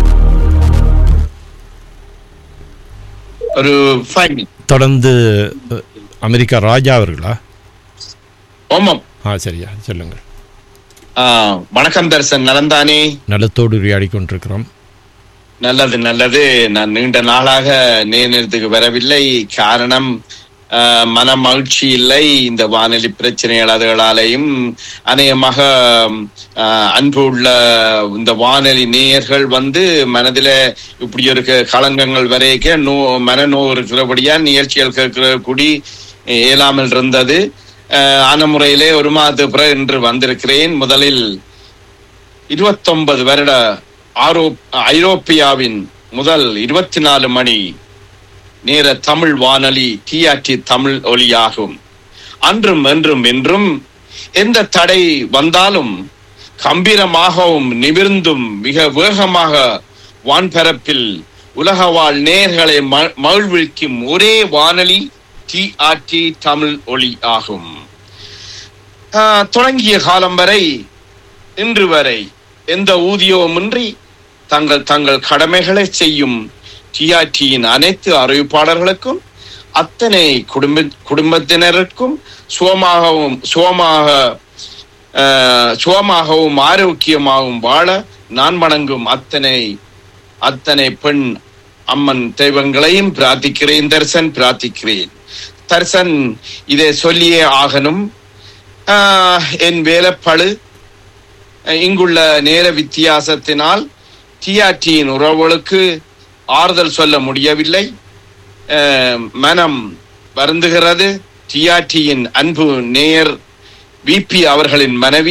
Speaker 7: ஒரு ஃபைன்
Speaker 2: தொடர்ந்து அஹ், அமெரிக்கா ராஜா அவர்களா
Speaker 7: ஓமம்
Speaker 2: ஆ சரியா சொல்லுங்கள்
Speaker 7: ஆ, வணக்கம் தர்சன் நலந்தானே
Speaker 2: நலத்தோடு உரையாடி கொண்டிருக்கிறோம்
Speaker 7: நல்லது நல்லது நான் நீண்ட நாளாக நேரத்துக்கு வரவில்லை காரணம் ஆ, மன மகிழ்ச்சி இல்லை இந்த வானொலி பிரச்சனைகள் அதுகளாலேயும் அநேகமாக ஆ, அன்பு உள்ள இந்த வானொலி நேயர்கள் வந்து மனதில இப்படி ஒரு க- களங்கங்கள் வரைக்க நோ மனநோ இருக்கிறபடியா நிகழ்ச்சிகள் கேட்கிற கூடி இயலாமல் இருந்தது ஆஹ் ஆன முறையிலே ஒரு மாதத்துக்கு பிறகு இன்று வந்திருக்கிறேன் முதலில் இருபத்தொன்பது வருட ஆரோ ஐரோப்பியாவின் முதல் இருபத்தி நாலு மணி நேர தமிழ் வானொலி டிஆர்டி தமிழ் ஒலியாகும் அன்றும் என்றும் என்றும் எந்த தடை வந்தாலும் கம்பீரமாகவும் நிமிர்ந்தும் மிக வேகமாக வான்பரப்பில் உலக வாழ் நேர்களை ம- மகிழ்விக்கும் ஒரே வானொலி டிஆர்டி தமிழ் ஒளி ஆகும் ஆஹ், தொடங்கிய காலம் வரை இன்று வரை எந்த ஊதியமுமின்றி தங்கள் தங்கள் கடமைகளை செய்யும் டிஆர்டியின் அனைத்து அறிவிப்பாளர்களுக்கும் அத்தனை குடும்ப குடும்பத்தினருக்கும் சுகமாகவும் சுகமாக ஆஹ், சுகமாகவும் ஆரோக்கியமாகவும் வாழ நான் வணங்கும் அத்தனை அத்தனை பெண் அம்மன் தெய்வங்களையும் பிரார்த்திக்கிறேன் தர்சன் பிரார்த்திக்கிறேன் தர்சன் இதை சொல்லியே ஆகணும் ஆஹ், என் வேலைப்பழு அஹ், இங்குள்ள நேர வித்தியாசத்தினால் டிஆர்டியின் உறவுகளுக்கு ஆறுதல் சொல்ல முடியவில்லை அஹ், மனம் வருந்துகிறது டிஆர்டியின் அன்பு நேயர் விபி அவர்களின் மனைவி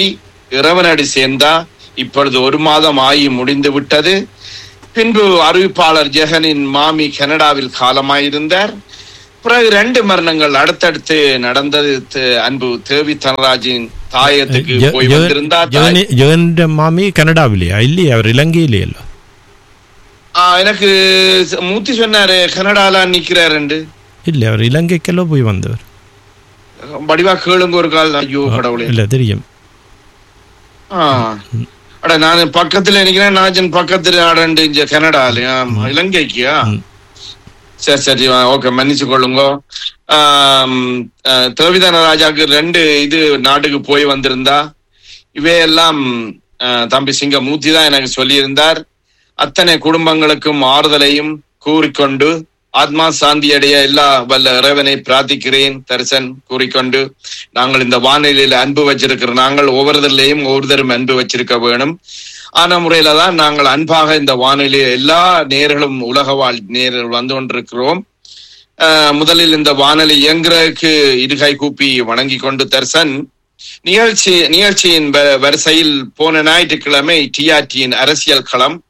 Speaker 7: இறைவனடி சேர்ந்தா இப்பொழுது ஒரு மாதம் ஆகி முடிந்து விட்டது பின்பு அறிவிப்பாளர் ஜெகனின் மாமி கனடாவில் காலமாயிருந்தார் பிறகு ரெண்டு மரணங்கள் அடுத்தடுத்து நடந்தது த- அன்பு தேவி தனராஜின் தாயத்துக்கு
Speaker 2: ஜெ-
Speaker 7: போய்
Speaker 2: ஜெகன்-
Speaker 7: வந்திருந்தா தாய்-
Speaker 2: ஜெகனி- ஜெகனிന്റെ மாமி கனடாவிலையா இல்லையா அவர் இலங்கையிலேயല്ലോ
Speaker 7: ஆ, எனக்கு ச- மூர்த்தி சொன்னாரு கனடால நிக்கிறாரு
Speaker 2: இல்ல அவர் இலங்கைக்கெல்லாம் போய் வந்தவர்
Speaker 7: வடிவா கேளுங்க ஒரு கால் ஐயோ கடவுளே
Speaker 2: இல்ல தெரியும்
Speaker 7: ஆ. அட நான் பக்கத்துல நிக்கிறேன் நாஜன் பக்கத்துல ஆடண்டு இங்க கனடாலயா இலங்கைக்கியா
Speaker 2: ம்.
Speaker 7: சரி சரி ஓகே மன்னிச்சு கொள்ளுங்க ஆம், ஆ, தேவிதான ராஜாக்கு ரெண்டு இது நாட்டுக்கு போய் வந்திருந்தா இவையெல்லாம் ஆ, தம்பி சிங்க மூர்த்தி தான் எனக்கு சொல்லியிருந்தார் அத்தனை குடும்பங்களுக்கும் ஆறுதலையும் கூறிக்கொண்டு ஆத்மா சாந்தியடைய எல்லா வல்ல இறைவனை பிரார்த்திக்கிறேன் தரிசன் கூறிக்கொண்டு நாங்கள் இந்த வானிலையில அன்பு வச்சிருக்கிற நாங்கள் ஒவ்வொருத்தரிலையும் ஒவ்வொருத்தரும் அன்பு வச்சிருக்க வேணும் ஆன முறையில தான் நாங்கள் அன்பாக இந்த வானிலை எல்லா நேர்களும் உலக வாழ் நேர்கள் வந்து கொண்டிருக்கிறோம் ஆஹ் முதலில் இந்த வானொலி இயங்குறதுக்கு இருகை கூப்பி வணங்கி கொண்டு தர்சன் நிகழ்ச்சி நிகழ்ச்சியின் வ- வரிசையில் போன ஞாயிற்றுக்கிழமை டிஆர்டியின் அரசியல் களம்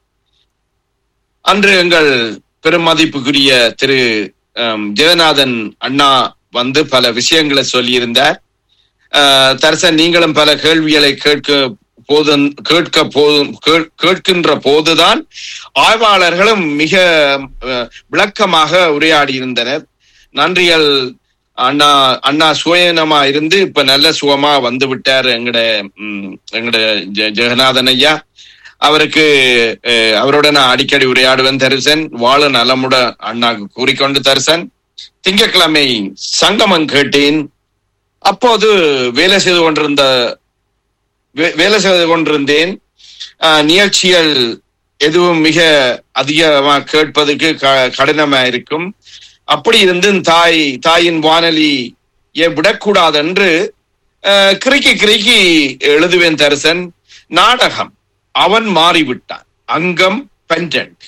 Speaker 7: அன்று எங்கள் பெருமதிப்புக்குரிய திரு ஆம், ஜெகநாதன் அண்ணா வந்து பல விஷயங்களை சொல்லியிருந்தார் ஆஹ் தர்சன் நீங்களும் பல கேள்விகளை கேட்க போது கேட்க போதும் கேட்- கேட்கின்ற போதுதான் ஆய்வாளர்களும் மிக அஹ், விளக்கமாக உரையாடி இருந்தனர் நன்றிகள் அண்ணா அண்ணா சுயநமா இருந்து இப்ப நல்ல சுகமா வந்து விட்டார் எங்கட ம், எங்கட ஜெ- ஜெகநாதன் ஐயா அவருக்கு அஹ், அவரோட நான் அடிக்கடி உரையாடுவேன் தரிசன் வாழ நலமுட அண்ணாக்கு கூறிக்கொண்டு தரிசன் திங்கட்கிழமை சங்கமம் கேட்டேன் அப்போது வேலை செய்து கொண்டிருந்த வே- வேலை செய்து கொண்டிருந்தேன் ஆஹ், நிகழ்ச்சிகள் எதுவும் மிக அதிகமா கேட்பதற்கு க- கடினமா இருக்கும் அப்படி இருந்தும் தாய் தாயின் வானொலி விடக்கூடாது என்று ஆஹ், கிறுக்கி கிறுக்கி எழுதுவேன் தரிசன் நாடகம் அவன் மாறிவிட்டான் அங்கம் பெண்டன்ட்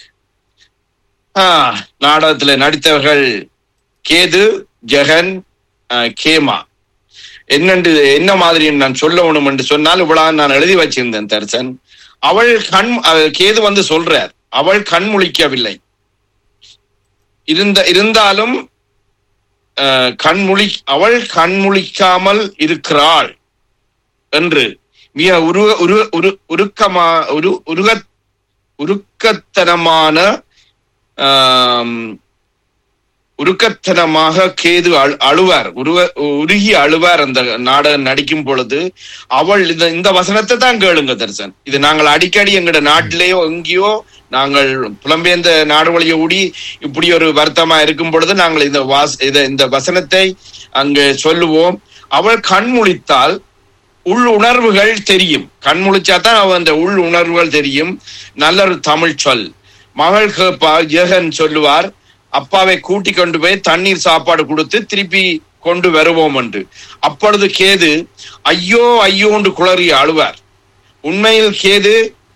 Speaker 7: நாடகத்துல நடித்தவர்கள் கேது ஜெகன் ஆஹ், கேமா என்னென்று என்ன மாதிரி நான் சொல்ல வேணும் என்று சொன்னால் இவ்வளவு நான் எழுதி வச்சிருந்தேன் தரிசன் அவள் கண் அஹ், கேது வந்து சொல்றார் அவள் கண் முழிக்கவில்லை இருந்த இருந்தாலும் அஹ், கண்முழி அவள் கண்முழிக்காமல் இருக்கிறாள் என்று மிக உரு உரு உரு உருக்கமா உரு உருக உருக்கத்தனமான ஆம், உருக்கத்தனமாக கேது அழு- அழுவார் உருவ உருகி அழுவார் அந்த நாடகம் நடிக்கும் பொழுது அவள் இந்த இந்த வசனத்தை தான் கேளுங்க தரிசன் இது நாங்கள் அடிக்கடி எங்கட நாட்டிலேயோ எங்கேயோ நாங்கள் புலம்பெயர்ந்த நாடு வழிய ஊடி இப்படி ஒரு வருத்தமா இருக்கும் பொழுது நாங்கள் இந்த வாஸ் இத இந்த வசனத்தை அங்கு சொல்லுவோம் அவள் கண் முழித்தால் உள் உணர்வுகள் தெரியும் கண் முழிச்சாதான் அவன் அந்த உள் உணர்வுகள் தெரியும் நல்ல ஒரு தமிழ் சொல் மகள் கேப்பா ஜெகன் சொல்லுவார் அப்பாவை கூட்டி கொண்டு போய் தண்ணீர் சாப்பாடு கொடுத்து திருப்பி கொண்டு வருவோம் என்று அப்பொழுது கேது ஐயோ ஐயோன்று குளறி அழுவார் உண்மையில் கேது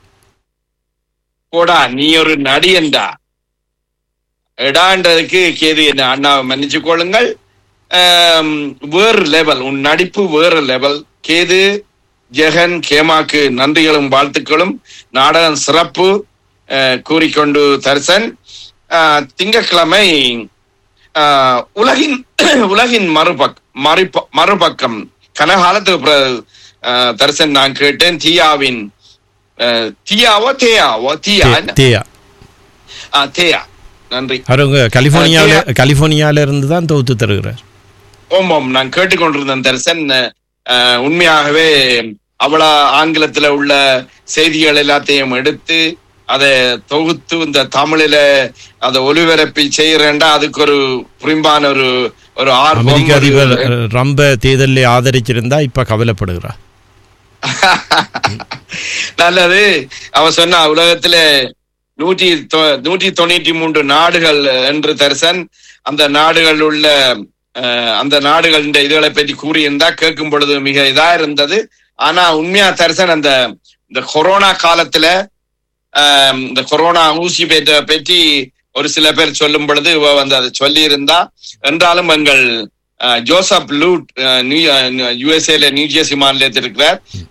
Speaker 7: போடா நீ ஒரு நடிகன்டா எடான்றதுக்கு கேது என்ன அண்ணாவை மன்னிச்சு கொள்ளுங்கள் ஆம், வேறு லெவல் உன் நடிப்பு வேறு லெவல் கேது ஜெகன் கேமாக்கு நன்றிகளும் வாழ்த்துக்களும் நாடகம் சிறப்பு அஹ், கூறிக்கொண்டு தரிசன் அஹ், திங்கட்கிழமை அஹ், உலகின் உலகின் மறுபக் மறுப மறுபக்கம் கனகாலத்துக்கு பிறகு அஹ், தரிசன் நான் கேட்டேன் தியாவின் அஹ், தியாவோ தேயாவோ தியா
Speaker 2: தே-
Speaker 7: என்ன?
Speaker 2: தேயா
Speaker 7: ஆ, தேயா நன்றி
Speaker 2: அவங்க கலிபோர்னியால கலிபோர்னியால இருந்து தான் தொகுத்து தருகிறார்
Speaker 7: ஓம் ஓம் நான் கேட்டுக்கொண்டிருந்தேன் தரிசன் அஹ், உண்மையாகவே அவளா ஆங்கிலத்துல உள்ள செய்திகள் எல்லாத்தையும் எடுத்து அதை தொகுத்து இந்த தமிழில அதை ஒலிபரப்பி செய்யறேன்டா அதுக்கு ஒரு புரிம்பான ஒரு ஒரு ஆர்வம்
Speaker 2: அமெரிக்க
Speaker 7: ஒரு-
Speaker 2: அதிபர் அஹ், ரொம்ப தேர்தலில் ஆதரிச்சிருந்தா இப்ப கவலைப்படுகிறார்
Speaker 7: நல்லது அவ சொன்னா உலகத்துல நூற்றி தொ- நூற்றி தொண்ணூற்றி மூன்று நாடுகள் என்று தரிசன் அந்த நாடுகள் உள்ள அஹ், அந்த நாடுகள் இந்த இதுகளை பற்றி கூறியிருந்தா கேட்கும் பொழுது மிக இதா இருந்தது ஆனா உண்மையா தரிசன் அந்த இந்த கொரோனா காலத்துல ஆஹ், இந்த கொரோனா ஊசி பேற்ற பற்றி ஒரு சில பேர் சொல்லும் பொழுது இவ வந்து அதை சொல்லி இருந்தா என்றாலும் எங்கள் அஹ், ஜோசப் லூட் யுஎஸ்ஏல நியூஜெர்சி மாநிலத்தில் இருக்கிறார்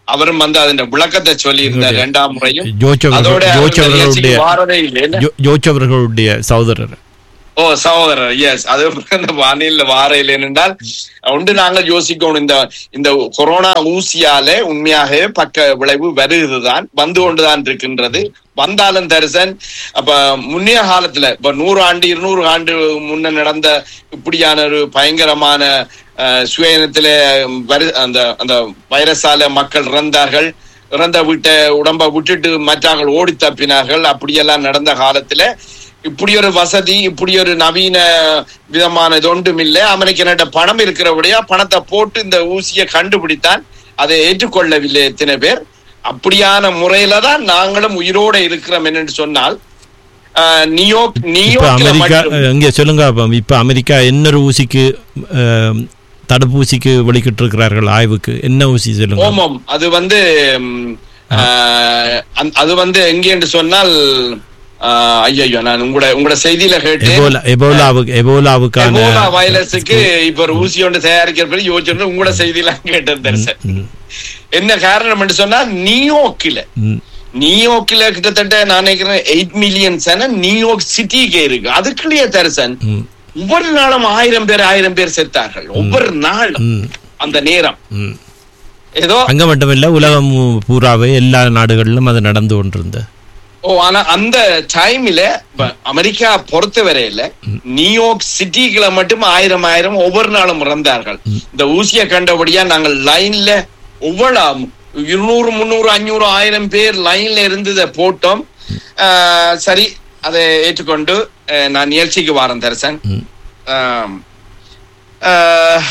Speaker 7: அவரும் வந்து அதன் விளக்கத்தை சொல்லி இருந்தார் இரண்டாம் முறையும்
Speaker 2: ஜோர்ஜ் அவர்கள்-
Speaker 7: அதோட அவர்
Speaker 2: ஜோர்ஜ்
Speaker 7: இந்த நிகழ்ச்சிக்கு
Speaker 2: அவர்களுடைய
Speaker 7: வாரதே இல்லை என்ன?
Speaker 2: ஜோ- ஜோர்ஜ் அவர்களுடைய சகோதரர்
Speaker 7: ஓ சகோதரர் எஸ் அது இந்த வானில வார இல்லை என்றால் ஒன்று நாங்கள் யோசிக்கணும் இந்த இந்த கொரோனா ஊசியால உண்மையாகவே பக்க விளைவு வருகிறதுதான் வந்து கொண்டுதான் இருக்கின்றது வந்தாலும் தரிசன் அப்ப முன்னைய காலத்துல இப்ப நூறு ஆண்டு இருநூறு ஆண்டு முன்ன நடந்த இப்படியான ஒரு பயங்கரமான அஹ், சுயநத்தில வரு அந்த அந்த வைரஸால மக்கள் இறந்தார்கள் இறந்த விட்ட உடம்ப விட்டுட்டு மற்றவர்கள் ஓடி தப்பினார்கள் அப்படியெல்லாம் நடந்த காலத்துல இப்படி ஒரு வசதி இப்படி ஒரு நவீன விதமான இது ஒன்றும் இல்லை அமெரிக்கனிட்ட பணம் இருக்கிறபடியா பணத்தை போட்டு இந்த ஊசியை கண்டுபிடித்தான் அதை ஏற்றுக்கொள்ளவில்லை எத்தனை பேர் அப்படியான முறையில தான் நாங்களும் உயிரோட இருக்கிறோம் என்னன்னு சொன்னால் ஆஹ், நியூயோர்க்
Speaker 2: இப்ப
Speaker 7: நியூயார்க்ல
Speaker 2: அமெரிக்கா
Speaker 7: மட்டும்
Speaker 2: இங்க சொல்லுங்க அப்ப இப்ப அமெரிக்கா இன்னொரு ஊசிக்கு அஹ், தடுப்பூசிக்கு வெளிக்கிட்டு இருக்கிறார்கள் ஆய்வுக்கு என்ன ஊசி சொல்லுங்க
Speaker 7: ஓமம் அது வந்து ம், ஆஹ், அந்த- அது வந்து எங்கே என்று சொன்னால் ஐயோ நான் உங்களோட உங்களோட செய்தியில கேட்டேன்
Speaker 2: எபோலா எபோலாவுக்கு எபோலாவுக்கான
Speaker 7: எபோலா வைரஸுக்கு இப்ப ஒரு ஊசி ஒன்று தயாரிக்கிறப்ப யோசிச்சு உங்களோட செய்தியெல்லாம் கேட்டேன் தரிசன்
Speaker 2: ம்,
Speaker 7: என்ன காரணம் என்று சொன்னா நியூயோர்க்ல
Speaker 2: ம்,
Speaker 7: நியூயோர்க்ல கிட்டத்தட்ட நான் நினைக்கிறேன் எயிட் மில்லியன் சேன நியூயார்க் சிட்டிக்கு இருக்கு அதுக்குள்ளேயே தரிசன்
Speaker 2: ம்,
Speaker 7: ஒவ்வொரு நாளும் ஆயிரம் பேர் ஆயிரம் பேர் செத்தார்கள் ஒவ்வொரு நாளும்
Speaker 2: ம்,
Speaker 7: அந்த நேரம்
Speaker 2: ம்.
Speaker 7: ஏதோ
Speaker 2: அங்க மட்டுமில்ல உலகம் பூராவே எல்லா நாடுகளிலும் அது நடந்து கொண்டிருந்த
Speaker 7: ஓ ஆனா அந்த டைம்ல இப்ப அமெரிக்கா பொறுத்தவரையில நியூயார்க் சிட்டிகளை மட்டும் ஆயிரம் ஆயிரம் ஒவ்வொரு நாளும் இறந்தார்கள் இந்த ஊசியை கண்டபடியா நாங்கள் லைன்ல ஒவ்வொரு இருநூறு முந்நூறு அஞ்சூறு ஆயிரம் பேர் லைன்ல இருந்ததை போட்டோம் ஆஹ், சரி அதை ஏற்றுக்கொண்டு அஹ், நான் நிகழ்ச்சிக்கு வாரேன் தரிசன்
Speaker 2: ம்.
Speaker 7: ஆம். ஆஹ்,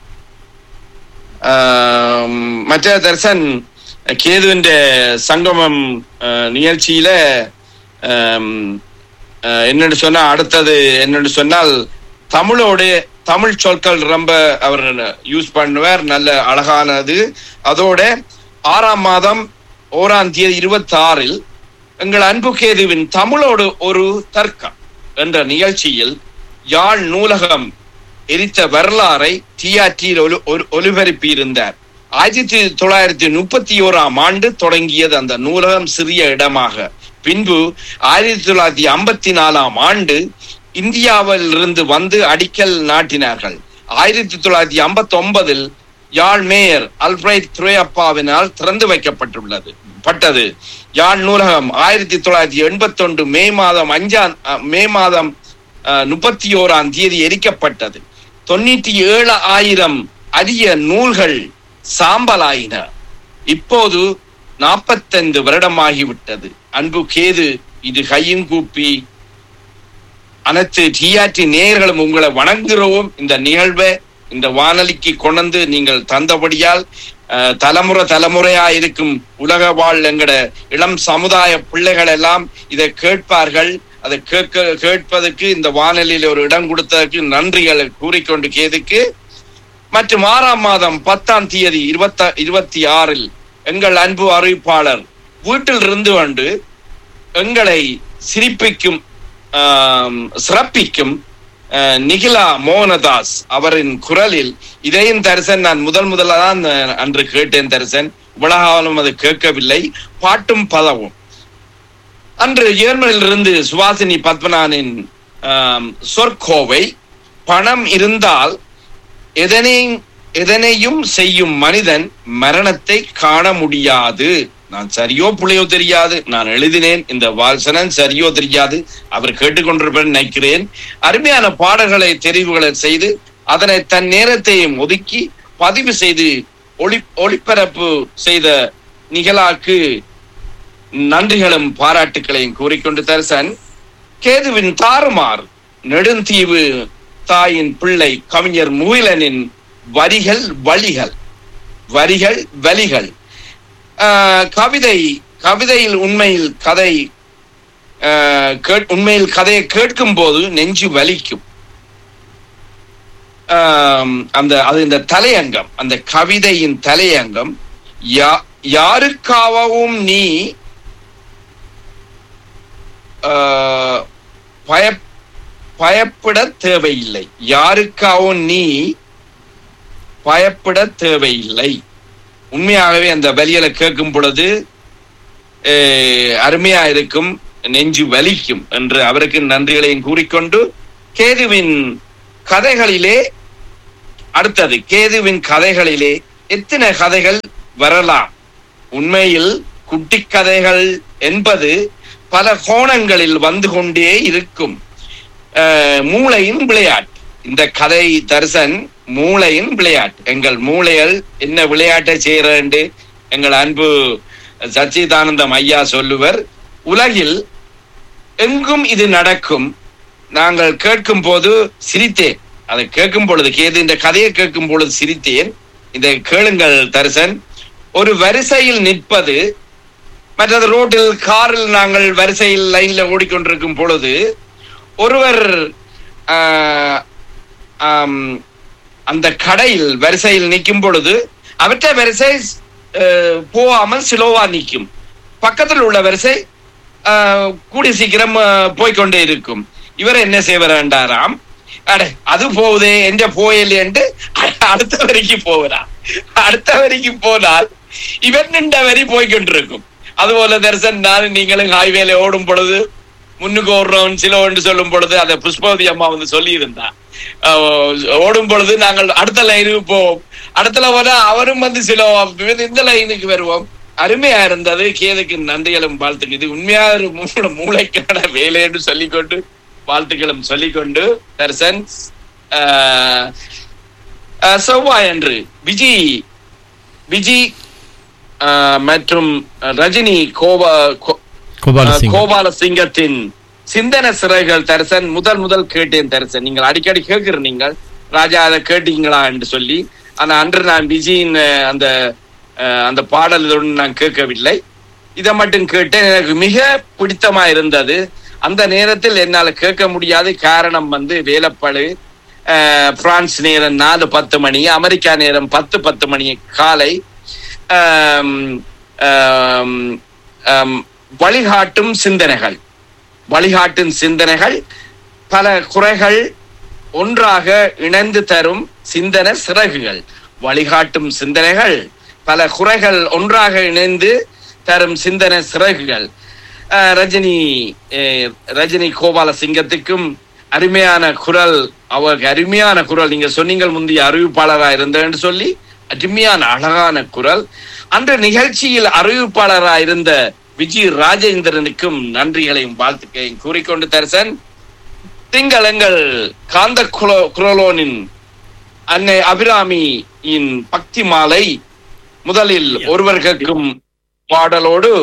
Speaker 7: ஆம், மற்ற தர்சன் கேதுவிന്റെ சங்கமம் அஹ், நிகழ்ச்சியில ஆம், அஹ், என்னன்னு சொன்னா அடுத்தது என்னன்னு சொன்னால் தமிழோட தமிழ் சொற்கள் ரொம்ப அவர் யூஸ் பண்ணுவார் நல்ல அழகானது அதோட ஆறாம் மாதம் ஓராம் தேதி இருபத்தி ஆறில் எங்கள் அன்பு கேதுவின் தமிழோடு ஒரு தர்க்கம் என்ற நிகழ்ச்சியில் யாழ் நூலகம் எரித்த வரலாறை டிஆர்டியில் ஒலி ஒலி- ஒலிபரப்பியிருந்தார் ஆயிரத்தி தொள்ளாயிரத்தி முப்பத்தி ஓராம் ஆண்டு தொடங்கியது அந்த நூலகம் சிறிய இடமாக பின்பு ஆயிரத்தி தொள்ளாயிரத்தி ஐம்பத்தி நாலாம் ஆண்டு இந்தியாவில் இருந்து வந்து அடிக்கல் நாட்டினார்கள் ஆயிரத்தி தொள்ளாயிரத்தி ஐம்பத்தி ஒன்பதில் யாழ் மேயர் அல்பிரைட் துரையப்பாவினால் திறந்து வைக்கப்பட்டுள்ளது பட்டது யாழ் நூலகம் ஆயிரத்தி தொள்ளாயிரத்தி எண்பத்தி ஒன்று மே மாதம் அஞ்சாம் அஹ், மே மாதம் முப்பத்தி ஓராம் தேதி எரிக்கப்பட்டது தொண்ணூற்றி ஏழு ஆயிரம் அரிய நூல்கள் சாம்பலாயின இப்போது நாற்பத்தைந்து வருடமாகிவிட்டது அன்பு கேது இது கையும் கூப்பி அனைத்து டிஆர்டி நேயர்களும் உங்களை வணங்குகிறோம் இந்த நிகழ்வை இந்த வானொலிக்கு கொண்டு நீங்கள் தந்தபடியால் அஹ், தலைமுறை தலைமுறையா இருக்கும் உலக வாழ் எங்கட இளம் சமுதாய பிள்ளைகள் எல்லாம் இதை கேட்பார்கள் அதை கேட்க கேட்பதற்கு இந்த வானொலியில் ஒரு இடம் கொடுத்ததற்கு நன்றிகளை கூறிக்கொண்டு கேதுக்கு மற்றும் ஆறாம் மாதம் பத்தாம் தேதி இருபத்த இருபத்தி ஆறில் எங்கள் அன்பு அறிவிப்பாளர் வீட்டில் இருந்து கொண்டு எங்களை சிரிப்பிக்கும் ஆம், சிறப்பிக்கும் அஹ், நிகிலா மோகனதாஸ் அவரின் குரலில் இதையும் தரிசன் நான் முதல் முதல்ல தான் அஹ், அன்று கேட்டேன் தரிசன் உலகாலும் அது கேட்கவில்லை பாட்டும் பதவும் அன்று ஜெர்மனியிலிருந்து சுவாசினி பத்மநாதனின் ஆம், சொற்கோவை பணம் இருந்தால் எதனையும் எதனையும் செய்யும் மனிதன் மரணத்தை காண முடியாது நான் சரியோ புள்ளையோ தெரியாது நான் எழுதினேன் இந்த வாசனன் சரியோ தெரியாது அவர் கேட்டுக்கொண்டிருப்பேன் நினைக்கிறேன் அருமையான பாடல்களை தெரிவுகளை செய்து அதனை தன் நேரத்தையும் ஒதுக்கி பதிவு செய்து ஒளி ஒளிபரப்பு செய்த நிகழாக்கு நன்றிகளும் பாராட்டுக்களையும் கூறிக்கொண்டு தரிசன் கேதுவின் தாறுமார் நெடுந்தீவு தாயின் பிள்ளை கவிஞர் முகிலனின் வரிகள் வழிகள் வரிகள் வலிகள் ஆஹ், கவிதை கவிதையில் உண்மையில் கதை ஆஹ், கேட்- உண்மையில் கதையை கேட்கும் போது நெஞ்சு வலிக்கும் ஆம், அந்த அது இந்த தலையங்கம் அந்த கவிதையின் தலையங்கம் யா- யாருக்காகவும் நீ ஆஹ், பய பயப்பட தேவையில்லை யாருக்காகவும் நீ பயப்பட தேவையில்லை உண்மையாகவே அந்த வலியலை கேட்கும் பொழுது அஹ், அருமையா இருக்கும் நெஞ்சு வலிக்கும் என்று அவருக்கு நன்றிகளையும் கூறிக்கொண்டு கேதுவின் கதைகளிலே அடுத்தது கேதுவின் கதைகளிலே எத்தனை கதைகள் வரலாம் உண்மையில் குட்டி கதைகள் என்பது பல கோணங்களில் வந்து கொண்டே இருக்கும் அஹ், மூளையின் விளையாட்டு இந்த கதை தரிசன் மூளையின் விளையாட்டு எங்கள் மூளைகள் என்ன விளையாட்டை செய்யறேன் எங்கள் அன்பு சச்சிதானந்தம் ஐயா சொல்லுவர் உலகில் எங்கும் இது நடக்கும் நாங்கள் கேட்கும் போது சிரித்தேன் அதை கேட்கும் பொழுது கேது இந்த கதையை கேட்கும் பொழுது சிரித்தேன் இதை கேளுங்கள் தரிசன் ஒரு வரிசையில் நிற்பது மற்றது ரோட்டில் காரில் நாங்கள் வரிசையில் லைன்ல ஓடிக்கொண்டிருக்கும் பொழுது ஒருவர் ஆஹ், ஆம், அந்த கடையில் வரிசையில் நிற்கும் பொழுது அவற்றை வரிசை அஹ், போகாமல் சிலோவா நிற்கும் பக்கத்தில் உள்ள வரிசை ஆஹ், கூடிய சீக்கிரம் ஆஹ், போய்க்கொண்டே இருக்கும் இவர் என்ன செய்வாராம் அட அது போகுதே என்ற போயலேன்ட்டு அடுத்த வரைக்கும் போகிறார் அடுத்த வரைக்கும் போனால் இவர் நின்ற வரி போய்கொண்டிருக்கும் அதுபோல தரிசன் நான் நீங்களும் ஹைவேல ஓடும் பொழுது முன்னுக்கு ஓடுறோம் சில ஒன்று சொல்லும் பொழுது அதை புஷ்பவதி அம்மா வந்து சொல்லி இருந்தா ஓடும் பொழுது நாங்கள் அடுத்த லைனுக்கு போவோம் அடுத்த போனா அவரும் வந்து சில இந்த லைனுக்கு வருவோம் அருமையா இருந்தது கேதுக்கு நன்றிகளும் வாழ்த்துக்கு இது உண்மையா ஒரு மூளை- மூளைக்கான வேலை என்று சொல்லிக்கொண்டு வாழ்த்துக்களும் சொல்லிக்கொண்டு தர்சன் ஆஹ், ஆஹ், செவ்வாய் அன்று விஜி விஜி ஆஹ், மற்றும் ரஜினி கோபா கோ-
Speaker 2: கோபாலசிங்கம்
Speaker 7: கோபால சிங்கத்தின் சிந்தன சிறைகள் தரிசன் முதல் முதல் கேட்டேன் தரிசன் நீங்கள் அடிக்கடி கேட்கிற நீங்கள் ராஜா அதை கேட்டீங்களா என்று சொல்லி ஆனா அன்று நான் விஜயின் அஹ், அந்த அஹ், அந்த பாடலுடன் நான் கேட்கவில்லை இதை மட்டும் கேட்டேன் எனக்கு மிக பிடித்தமா இருந்தது அந்த நேரத்தில் என்னால கேட்க முடியாது காரணம் வந்து வேலைப்பழு அஹ், பிரான்ஸ் நேரம் நாலு பத்து மணி அமெரிக்கா நேரம் பத்து பத்து மணி காலை ஆம், ஆம், ஆம், வழிகாட்டும் சிந்தனைகள் வழிகாட்டும் சிந்தனைகள் பல குறைகள் ஒன்றாக இணைந்து தரும் சிந்தனை சிறகுகள் வழிகாட்டும் சிந்தனைகள் பல குறைகள் ஒன்றாக இணைந்து தரும் சிந்தனை சிறகுகள் அஹ், ரஜினி அஹ், ரஜினி கோபால சிங்கத்துக்கும் அருமையான குரல் அவருக்கு அருமையான குரல் நீங்க சொன்னீங்க முந்தைய அறிவிப்பாளரா இருந்தேன்னு சொல்லி அருமையான அழகான குரல் அன்று நிகழ்ச்சியில் அறிவிப்பாளரா இருந்த விஜய் ராஜேந்திரனுக்கும் நன்றிகளையும் வாழ்த்துக்களையும் கூறிக்கொண்டு தரிசன் திங்களங்கள் காந்த குலோ- குரோலோனின் அன்னை அபிராமியின் பக்தி மாலை முதலில் ஒருவர் கேட்கும் பாடலோடு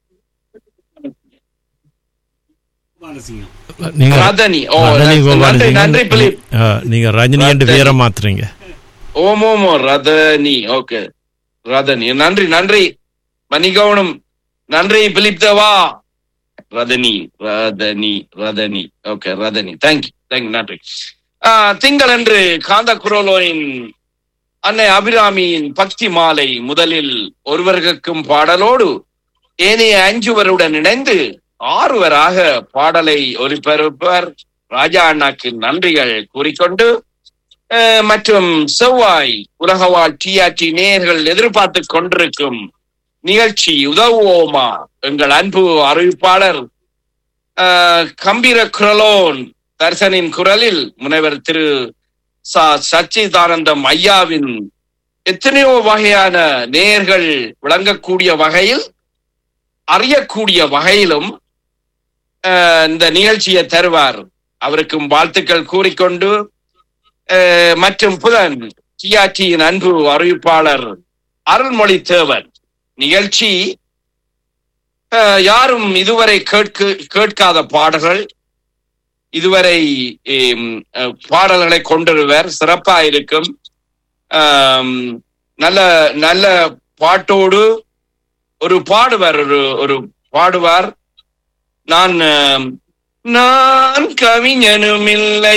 Speaker 2: நீங்க
Speaker 7: ரதனி ஓ
Speaker 2: ரஜினி
Speaker 7: நன்றி
Speaker 2: கோபாலசிங்கம்
Speaker 7: நன்றி பிலிப்
Speaker 2: ஆ, நீங்க ரஜினி என்று
Speaker 7: ரஜினி.
Speaker 2: பேரை மாத்துறீங்க
Speaker 7: ஓம் ஓமோ ரதனி ஓகே ரதனி நன்றி நன்றி மணிகவனம் நன்றி Philip Deva Ratani Ratani Ratani okay Ratani thank you thank you நன்றி ஆஹ், திங்களன்று காந்த குரோலோயின் அன்னை அபிராமியின் பக்தி மாலை முதலில் ஒருவருக்கும் பாடலோடு ஏனைய அஞ்சுவருடன் இணைந்து ஆறுவராக பாடலை ஒலிபரப்பர் ராஜா அண்ணாக்கு நன்றிகள் கூறிக்கொண்டு அஹ், மற்றும் செவ்வாய் உலகவாழ் டிஆர்டி நேயர்கள் எதிர்பார்த்து கொண்டிருக்கும் நிகழ்ச்சி உதவுவோமா எங்கள் அன்பு அறிவிப்பாளர் அஹ், கம்பீர குரலோன் தர்சனின் குரலில் முனைவர் திரு ச சச்சிதானந்தம் ஐயாவின் எத்தனையோ வகையான நேயர்கள் விளங்கக்கூடிய வகையில் அறியக்கூடிய வகையிலும் அஹ், இந்த நிகழ்ச்சியை தருவார் அவருக்கும் வாழ்த்துக்கள் கூறிக்கொண்டு அஹ், மற்றும் புதன் டிஆர்டியின் அன்பு அறிவிப்பாளர் அருள்மொழி தேவன் நிகழ்ச்சி அஹ், யாரும் இதுவரை கேட்க கேட்காத பாடல்கள் இதுவரை ஹம், அஹ், பாடல்களை கொண்டிருவர் சிறப்பா இருக்கும் ஆம், நல்ல நல்ல பாட்டோடு ஒரு பாடுவார் ஒரு ஒரு பாடுவார் நான் ஆம், நான் கவிஞனும் இல்லை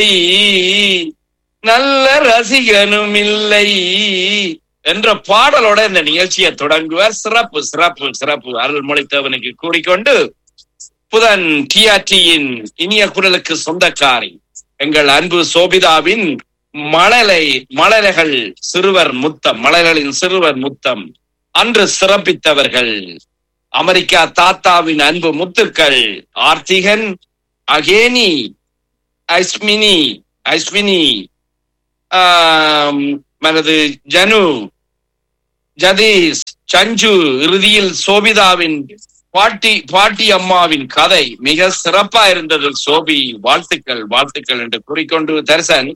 Speaker 7: நல்ல ரசிகனும் இல்லை என்ற பாடலோட இந்த நிகழ்ச்சியை தொடங்குவார் சிறப்பு சிறப்பு சிறப்பு அருள்மொழித்தவனுக்கு கூறிக்கொண்டு புதன் டிஆர்டியின் இனிய குரலுக்கு சொந்தக்காரி எங்கள் அன்பு சோபிதாவின் மழலை மழலைகள் சிறுவர் முத்தம் மழலைகளின் சிறுவர் முத்தம் அன்று சிறப்பித்தவர்கள் அமெரிக்கா தாத்தாவின் அன்பு முத்துக்கள் ஆர்த்திகன் அகேனி ஐஸ்மினி ஐஸ்வினி ஆம், மனது ஜனு ஜதீஷ் சஞ்சு இறுதியில் சோபிதாவின் பாட்டி பாட்டி அம்மாவின் கதை மிக சிறப்பா இருந்தது சோபி வாழ்த்துக்கள் வாழ்த்துக்கள் என்று கூறிக்கொண்டு தரிசன்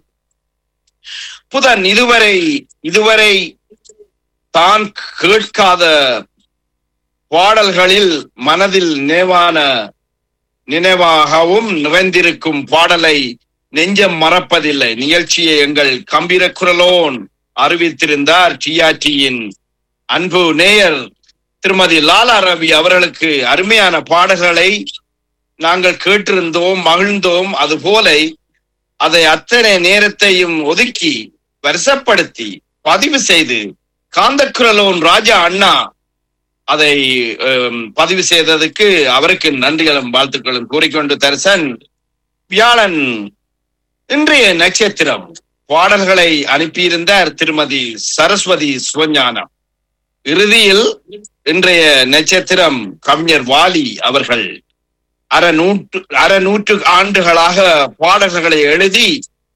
Speaker 7: புதன் இதுவரை இதுவரை தான் கேட்காத பாடல்களில் மனதில் நினைவான நினைவாகவும் நிறைந்திருக்கும் பாடலை நெஞ்சம் மறப்பதில்லை நிகழ்ச்சியை எங்கள் கம்பீர குரலோன் அறிவித்திருந்தார் டிஆர்டியின் அன்பு நேயர் திருமதி லாலா ரவி அவர்களுக்கு அருமையான பாடல்களை நாங்கள் கேட்டிருந்தோம் மகிழ்ந்தோம் அதுபோல அதை அத்தனை நேரத்தையும் ஒதுக்கி வருஷப்படுத்தி பதிவு செய்து காந்தக்குரலோன் ராஜா அண்ணா அதை அம், பதிவு செய்ததுக்கு அவருக்கு நன்றிகளும் வாழ்த்துக்களும் கூறிக்கொண்டு தரிசன் வியாழன் இன்றைய நட்சத்திரம் பாடல்களை அனுப்பியிருந்தார் திருமதி சரஸ்வதி சிவஞானம் இறுதியில் இன்றைய நட்சத்திரம் கவிஞர் வாலி அவர்கள் அறநூற்று அறநூற்று ஆண்டுகளாக பாடல்களை எழுதி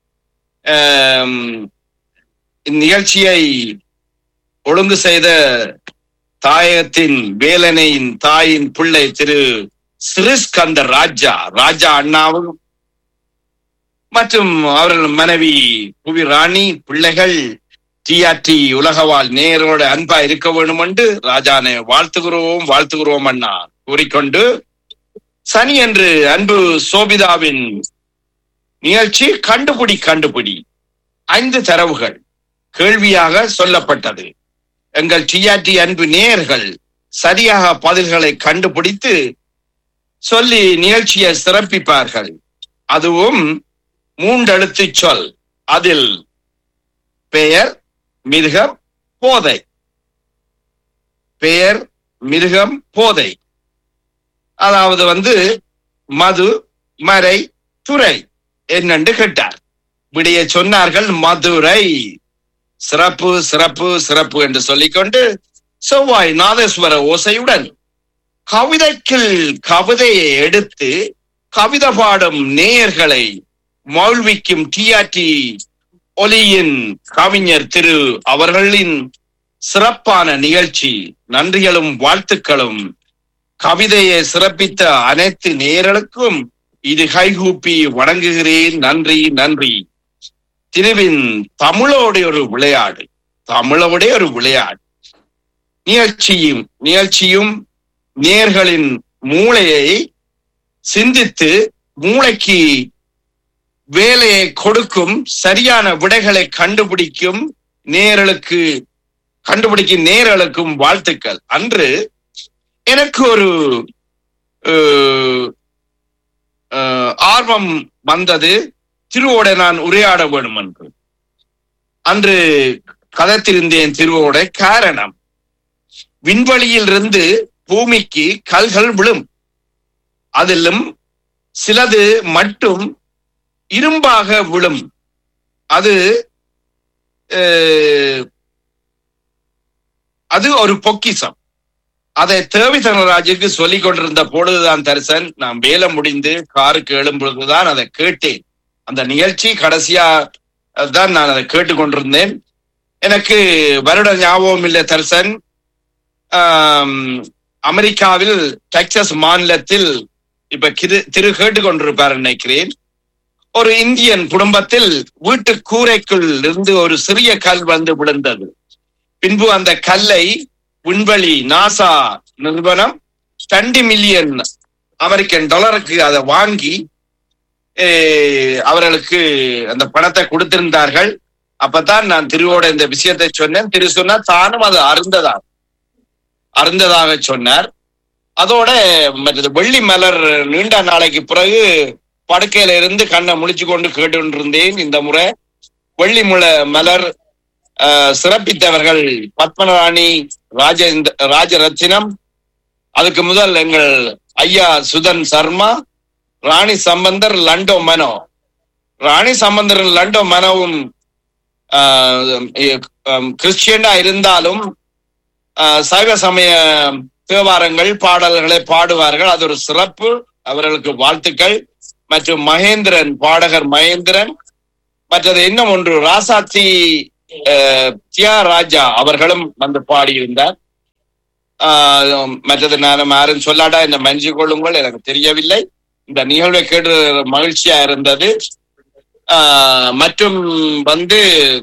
Speaker 7: ஆம், இந்நிகழ்ச்சியை ஒழுங்கு செய்த தாயகத்தின் வேலனையின் தாயின் பிள்ளை திரு சிறிஸ்கந்தர் ராஜா ராஜா அண்ணாவும் மற்றும் அவர்கள் மனைவி புவி ராணி பிள்ளைகள் டிஆர்டி உலகவாழ் நேரோட அன்பா இருக்க வேண்டும் என்று ராஜானை வாழ்த்துகிறோம் வாழ்த்துகிறோம் அண்ணா கூறிக்கொண்டு சனி என்று அன்பு சோபிதாவின் நிகழ்ச்சி கண்டுபிடி கண்டுபிடி ஐந்து தரவுகள் கேள்வியாக சொல்லப்பட்டது எங்கள் டிஆர்டி அன்பு நேயர்கள் சரியாக பதில்களை கண்டுபிடித்து சொல்லி நிகழ்ச்சியை சிறப்பிப்பார்கள் அதுவும் மூன்றெழுத்து சொல் அதில் பெயர் மிருகம் போதை பெயர் மிருகம் போதை அதாவது வந்து மது மறை துறை என்னென்று கேட்டார் விடைய சொன்னார்கள் மதுரை சிறப்பு சிறப்பு சிறப்பு என்று சொல்லிக்கொண்டு செவ்வாய் நாதேஸ்வர ஓசையுடன் கவிதைக்குள் கவிதையை எடுத்து கவிதை பாடும் நேயர்களை மௌழ்விக்கும் டிஆர்டி ஒலியின் கவிஞர் திரு அவர்களின் சிறப்பான நிகழ்ச்சி நன்றிகளும் வாழ்த்துக்களும் கவிதையை சிறப்பித்த அனைத்து நேயர்களுக்கும் இது கைகூப்பி வணங்குகிறேன் நன்றி நன்றி திருவின் தமிழோட ஒரு விளையாடு தமிழோட ஒரு விளையாடு நிகழ்ச்சியும் நிகழ்ச்சியும் நேர்களின் மூளையை சிந்தித்து மூளைக்கு வேலையை கொடுக்கும் சரியான விடைகளை கண்டுபிடிக்கும் நேர்களுக்கு கண்டுபிடிக்கும் நேர்களுக்கும் வாழ்த்துக்கள் அன்று எனக்கு ஒரு அஹ், அஹ், ஆர்வம் வந்தது திருவோட நான் உரையாட வேண்டும் என்று அன்று கதைத்திருந்தேன் திருவோட காரணம் விண்வெளியில் இருந்து பூமிக்கு கல்கள் விழும் அதிலும் சிலது மட்டும் இரும்பாக விழும் அது அஹ், அது ஒரு பொக்கிஷம் அதை தேவி தனராஜுக்கு சொல்லிக் கொண்டிருந்த பொழுதுதான் தரிசன் நான் வேலை முடிந்து காருக்கு எழும் பொழுதுதான் அதை கேட்டேன் அந்த நிகழ்ச்சி கடைசியா தான் நான் அதை கேட்டுக்கொண்டிருந்தேன் எனக்கு வருட ஞாபகம் இல்லை தரிசன் ஆம், அமெரிக்காவில் டெக்சஸ் மாநிலத்தில் இப்ப கிரு திரு கேட்டுக்கொண்டிருப்பார் நினைக்கிறேன் ஒரு இந்தியன் குடும்பத்தில் வீட்டு கூரைக்குள் இருந்து ஒரு சிறிய கல் வந்து விழுந்தது பின்பு அந்த கல்லை விண்வெளி நாசா நிறுவனம் ரெண்டு மில்லியன் அமெரிக்கன் டாலருக்கு அதை வாங்கி eh, அவர்களுக்கு அந்த பணத்தை கொடுத்திருந்தார்கள் அப்பதான் நான் திருவோட இந்த விஷயத்தை சொன்னேன் திரு சொன்னா தானும் அது அருந்ததா அருந்ததாக சொன்னார் அதோட மற்றது வெள்ளி மலர் நீண்ட நாளைக்கு பிறகு படுக்கையில இருந்து கண்ணை முழிச்சு கொண்டு கேட்டு இருந்தேன் இந்த முறை வெள்ளி முள மலர் ஆஹ், சிறப்பித்தவர்கள் பத்மராணி ராஜேந்திர ராஜரத்தினம் அதுக்கு முதல் எங்கள் ஐயா சுதன் சர்மா ராணி சம்பந்தர் லண்டோ மனோ ராணி சம்பந்தர் லண்டோ மனோவும் ஆஹ், எ- ஆம், கிறிஸ்டியனா இருந்தாலும் ஆஹ், சைவ சமய தேவாரங்கள் பாடல்களை பாடுவார்கள் அது ஒரு சிறப்பு அவர்களுக்கு வாழ்த்துக்கள் மற்றும் மகேந்திரன் பாடகர் மகேந்திரன் மற்றது இன்னும் ஒன்று ராசாத்தி அஹ், தியா ராஜா அவர்களும் வந்து பாடியிருந்தார் ஆஹ், மற்றது நான் யாரும் சொல்லாடா இந்த மஞ்சு கொள்ளுங்கள் எனக்கு தெரியவில்லை இந்த நிகழ்வை கேட்டு மகிழ்ச்சியா இருந்தது ஆஹ், மற்றும் வந்து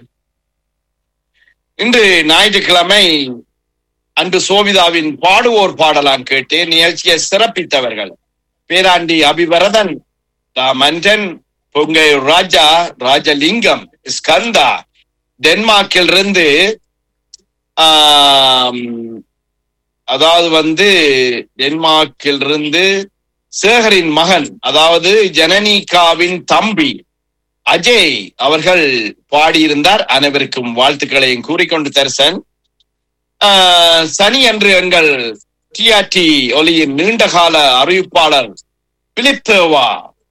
Speaker 7: இன்று ஞாயிற்றுக்கிழமை அன்று சோபிதாவின் பாடுவோர் பாடலாம் கேட்டு நிகழ்ச்சியை சிறப்பித்தவர்கள் பேராண்டி அபிவரதன் தா மன்றன் பொங்கையூர் ராஜா ராஜலிங்கம் ஸ்கந்தா டென்மார்க்கில் இருந்து ஆம், அதாவது வந்து டென்மார்க்கில் இருந்து சேகரின் மகன் அதாவது ஜனனிகாவின் தம்பி அஜய் அவர்கள் பாடியிருந்தார் அனைவருக்கும் வாழ்த்துக்களையும் கூறிக்கொண்டு தரிசன் ஆஹ், சனி அன்று எங்கள் டிஆர்டி ஒலியின் நீண்டகால அறிவிப்பாளர் பிலிப் தேவா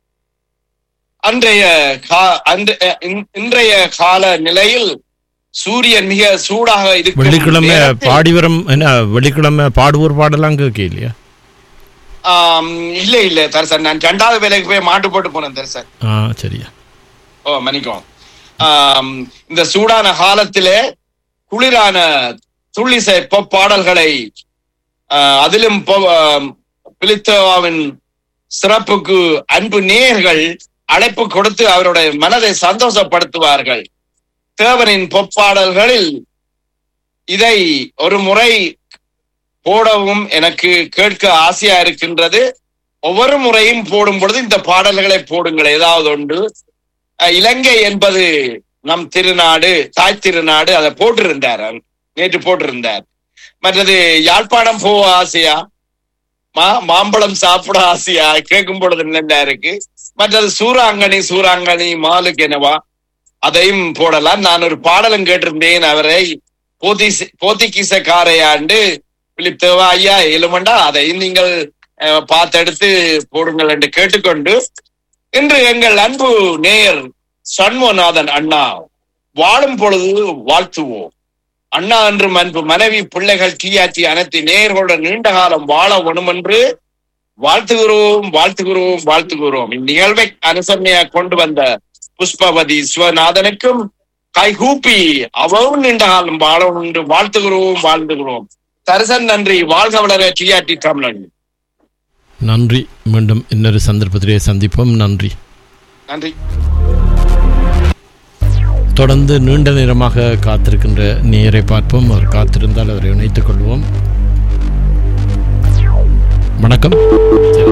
Speaker 7: அன்றைய கா- அன்று- இன்- இன்றைய கால நிலையில் சூரியன் மிக சூடாக இருக்கும்
Speaker 2: வெள்ளிக்கிழமை
Speaker 7: நேரத்தில்,
Speaker 2: பாடி வரும் என்ன வெள்ளிக்கிழமை பாடுவோர் பாடலாம் கேட்க இல்லையா
Speaker 7: ஆம், இல்ல இல்ல தரிசன் நான் ரெண்டாவது வேலைக்கு போய் மாட்டு போட்டு போனேன் தரிசன்
Speaker 2: ஆ சரியா
Speaker 7: ஓ மன்னிக்கும் ஆம், இந்த சூடான காலத்திலே குளிரான துள்ளிசை pop பாடல்களை ஆ, அதிலும் பொ- ஆம், பிலித்தோவாவின் சிறப்புக்கு அன்பு நேயர்கள் அழைப்பு கொடுத்து அவருடைய மனதை சந்தோஷப்படுத்துவார்கள் தேவனின் பொப்பாடல்களில் இதை ஒரு முறை போடவும் எனக்கு கேட்க ஆசையா இருக்கின்றது ஒவ்வொரு முறையும் போடும் பொழுது இந்த பாடல்களை போடுங்கள் ஏதாவது ஒன்று அஹ், இலங்கை என்பது நம் திருநாடு தாய் திருநாடு அதை போட்டிருந்தார் அவர். நேற்று போட்டிருந்தார் மற்றது யாழ்ப்பாணம் போக ஆசையா மா மாம்பழம் சாப்பிட ஆசையா கேட்கும் பொழுது நல்லா இருக்கு மற்றது சூறாங்கனி சூறாங்கனி மாலுக்கு என்னவா அதையும் போடலாம் நான் ஒரு பாடலும் கேட்டிருந்தேன் அவரை போதிஸ் போத்திகிச காரையாண்டு பிலிப் தேவா ஐயா எலுமண்டா அதையும் நீங்கள் அஹ், பார்த்தெடுத்து போடுங்கள் என்று கேட்டுக்கொண்டு இன்று எங்கள் அன்பு நேயர் சண்முகநாதன் அண்ணா வாழும் பொழுது வாழ்த்துவோம் அண்ணா என்றும் அன்பு மனைவி பிள்ளைகள் டிஆர்டி அனைத்து நேயர்களுடன் நீண்ட காலம் வாழ வேணும் என்று வாழ்த்துகிறோம் வாழ்த்துகிறோம் வாழ்த்துகிறோம் இந்நிகழ்வை அனுசரணையாக கொண்டு வந்த புஷ்பவதி சிவநாதனுக்கும் கைகூப்பி அவரும் நீண்ட காலம் வாழ என்று வாழ்த்துகிறோம் வாழ்த்துகிறோம் தரிசன் நன்றி வாழ்க வளர டிஆர்டி தமிழன்
Speaker 2: நன்றி மீண்டும் இன்னொரு சந்தர்ப்பத்திலே சந்திப்போம் நன்றி
Speaker 7: நன்றி
Speaker 2: தொடர்ந்து நீண்ட நேரமாக காத்திருக்கின்ற நேரை பார்ப்போம் அவர் காத்திருந்தால் அவரை இணைத்துக் கொள்வோம் வணக்கம்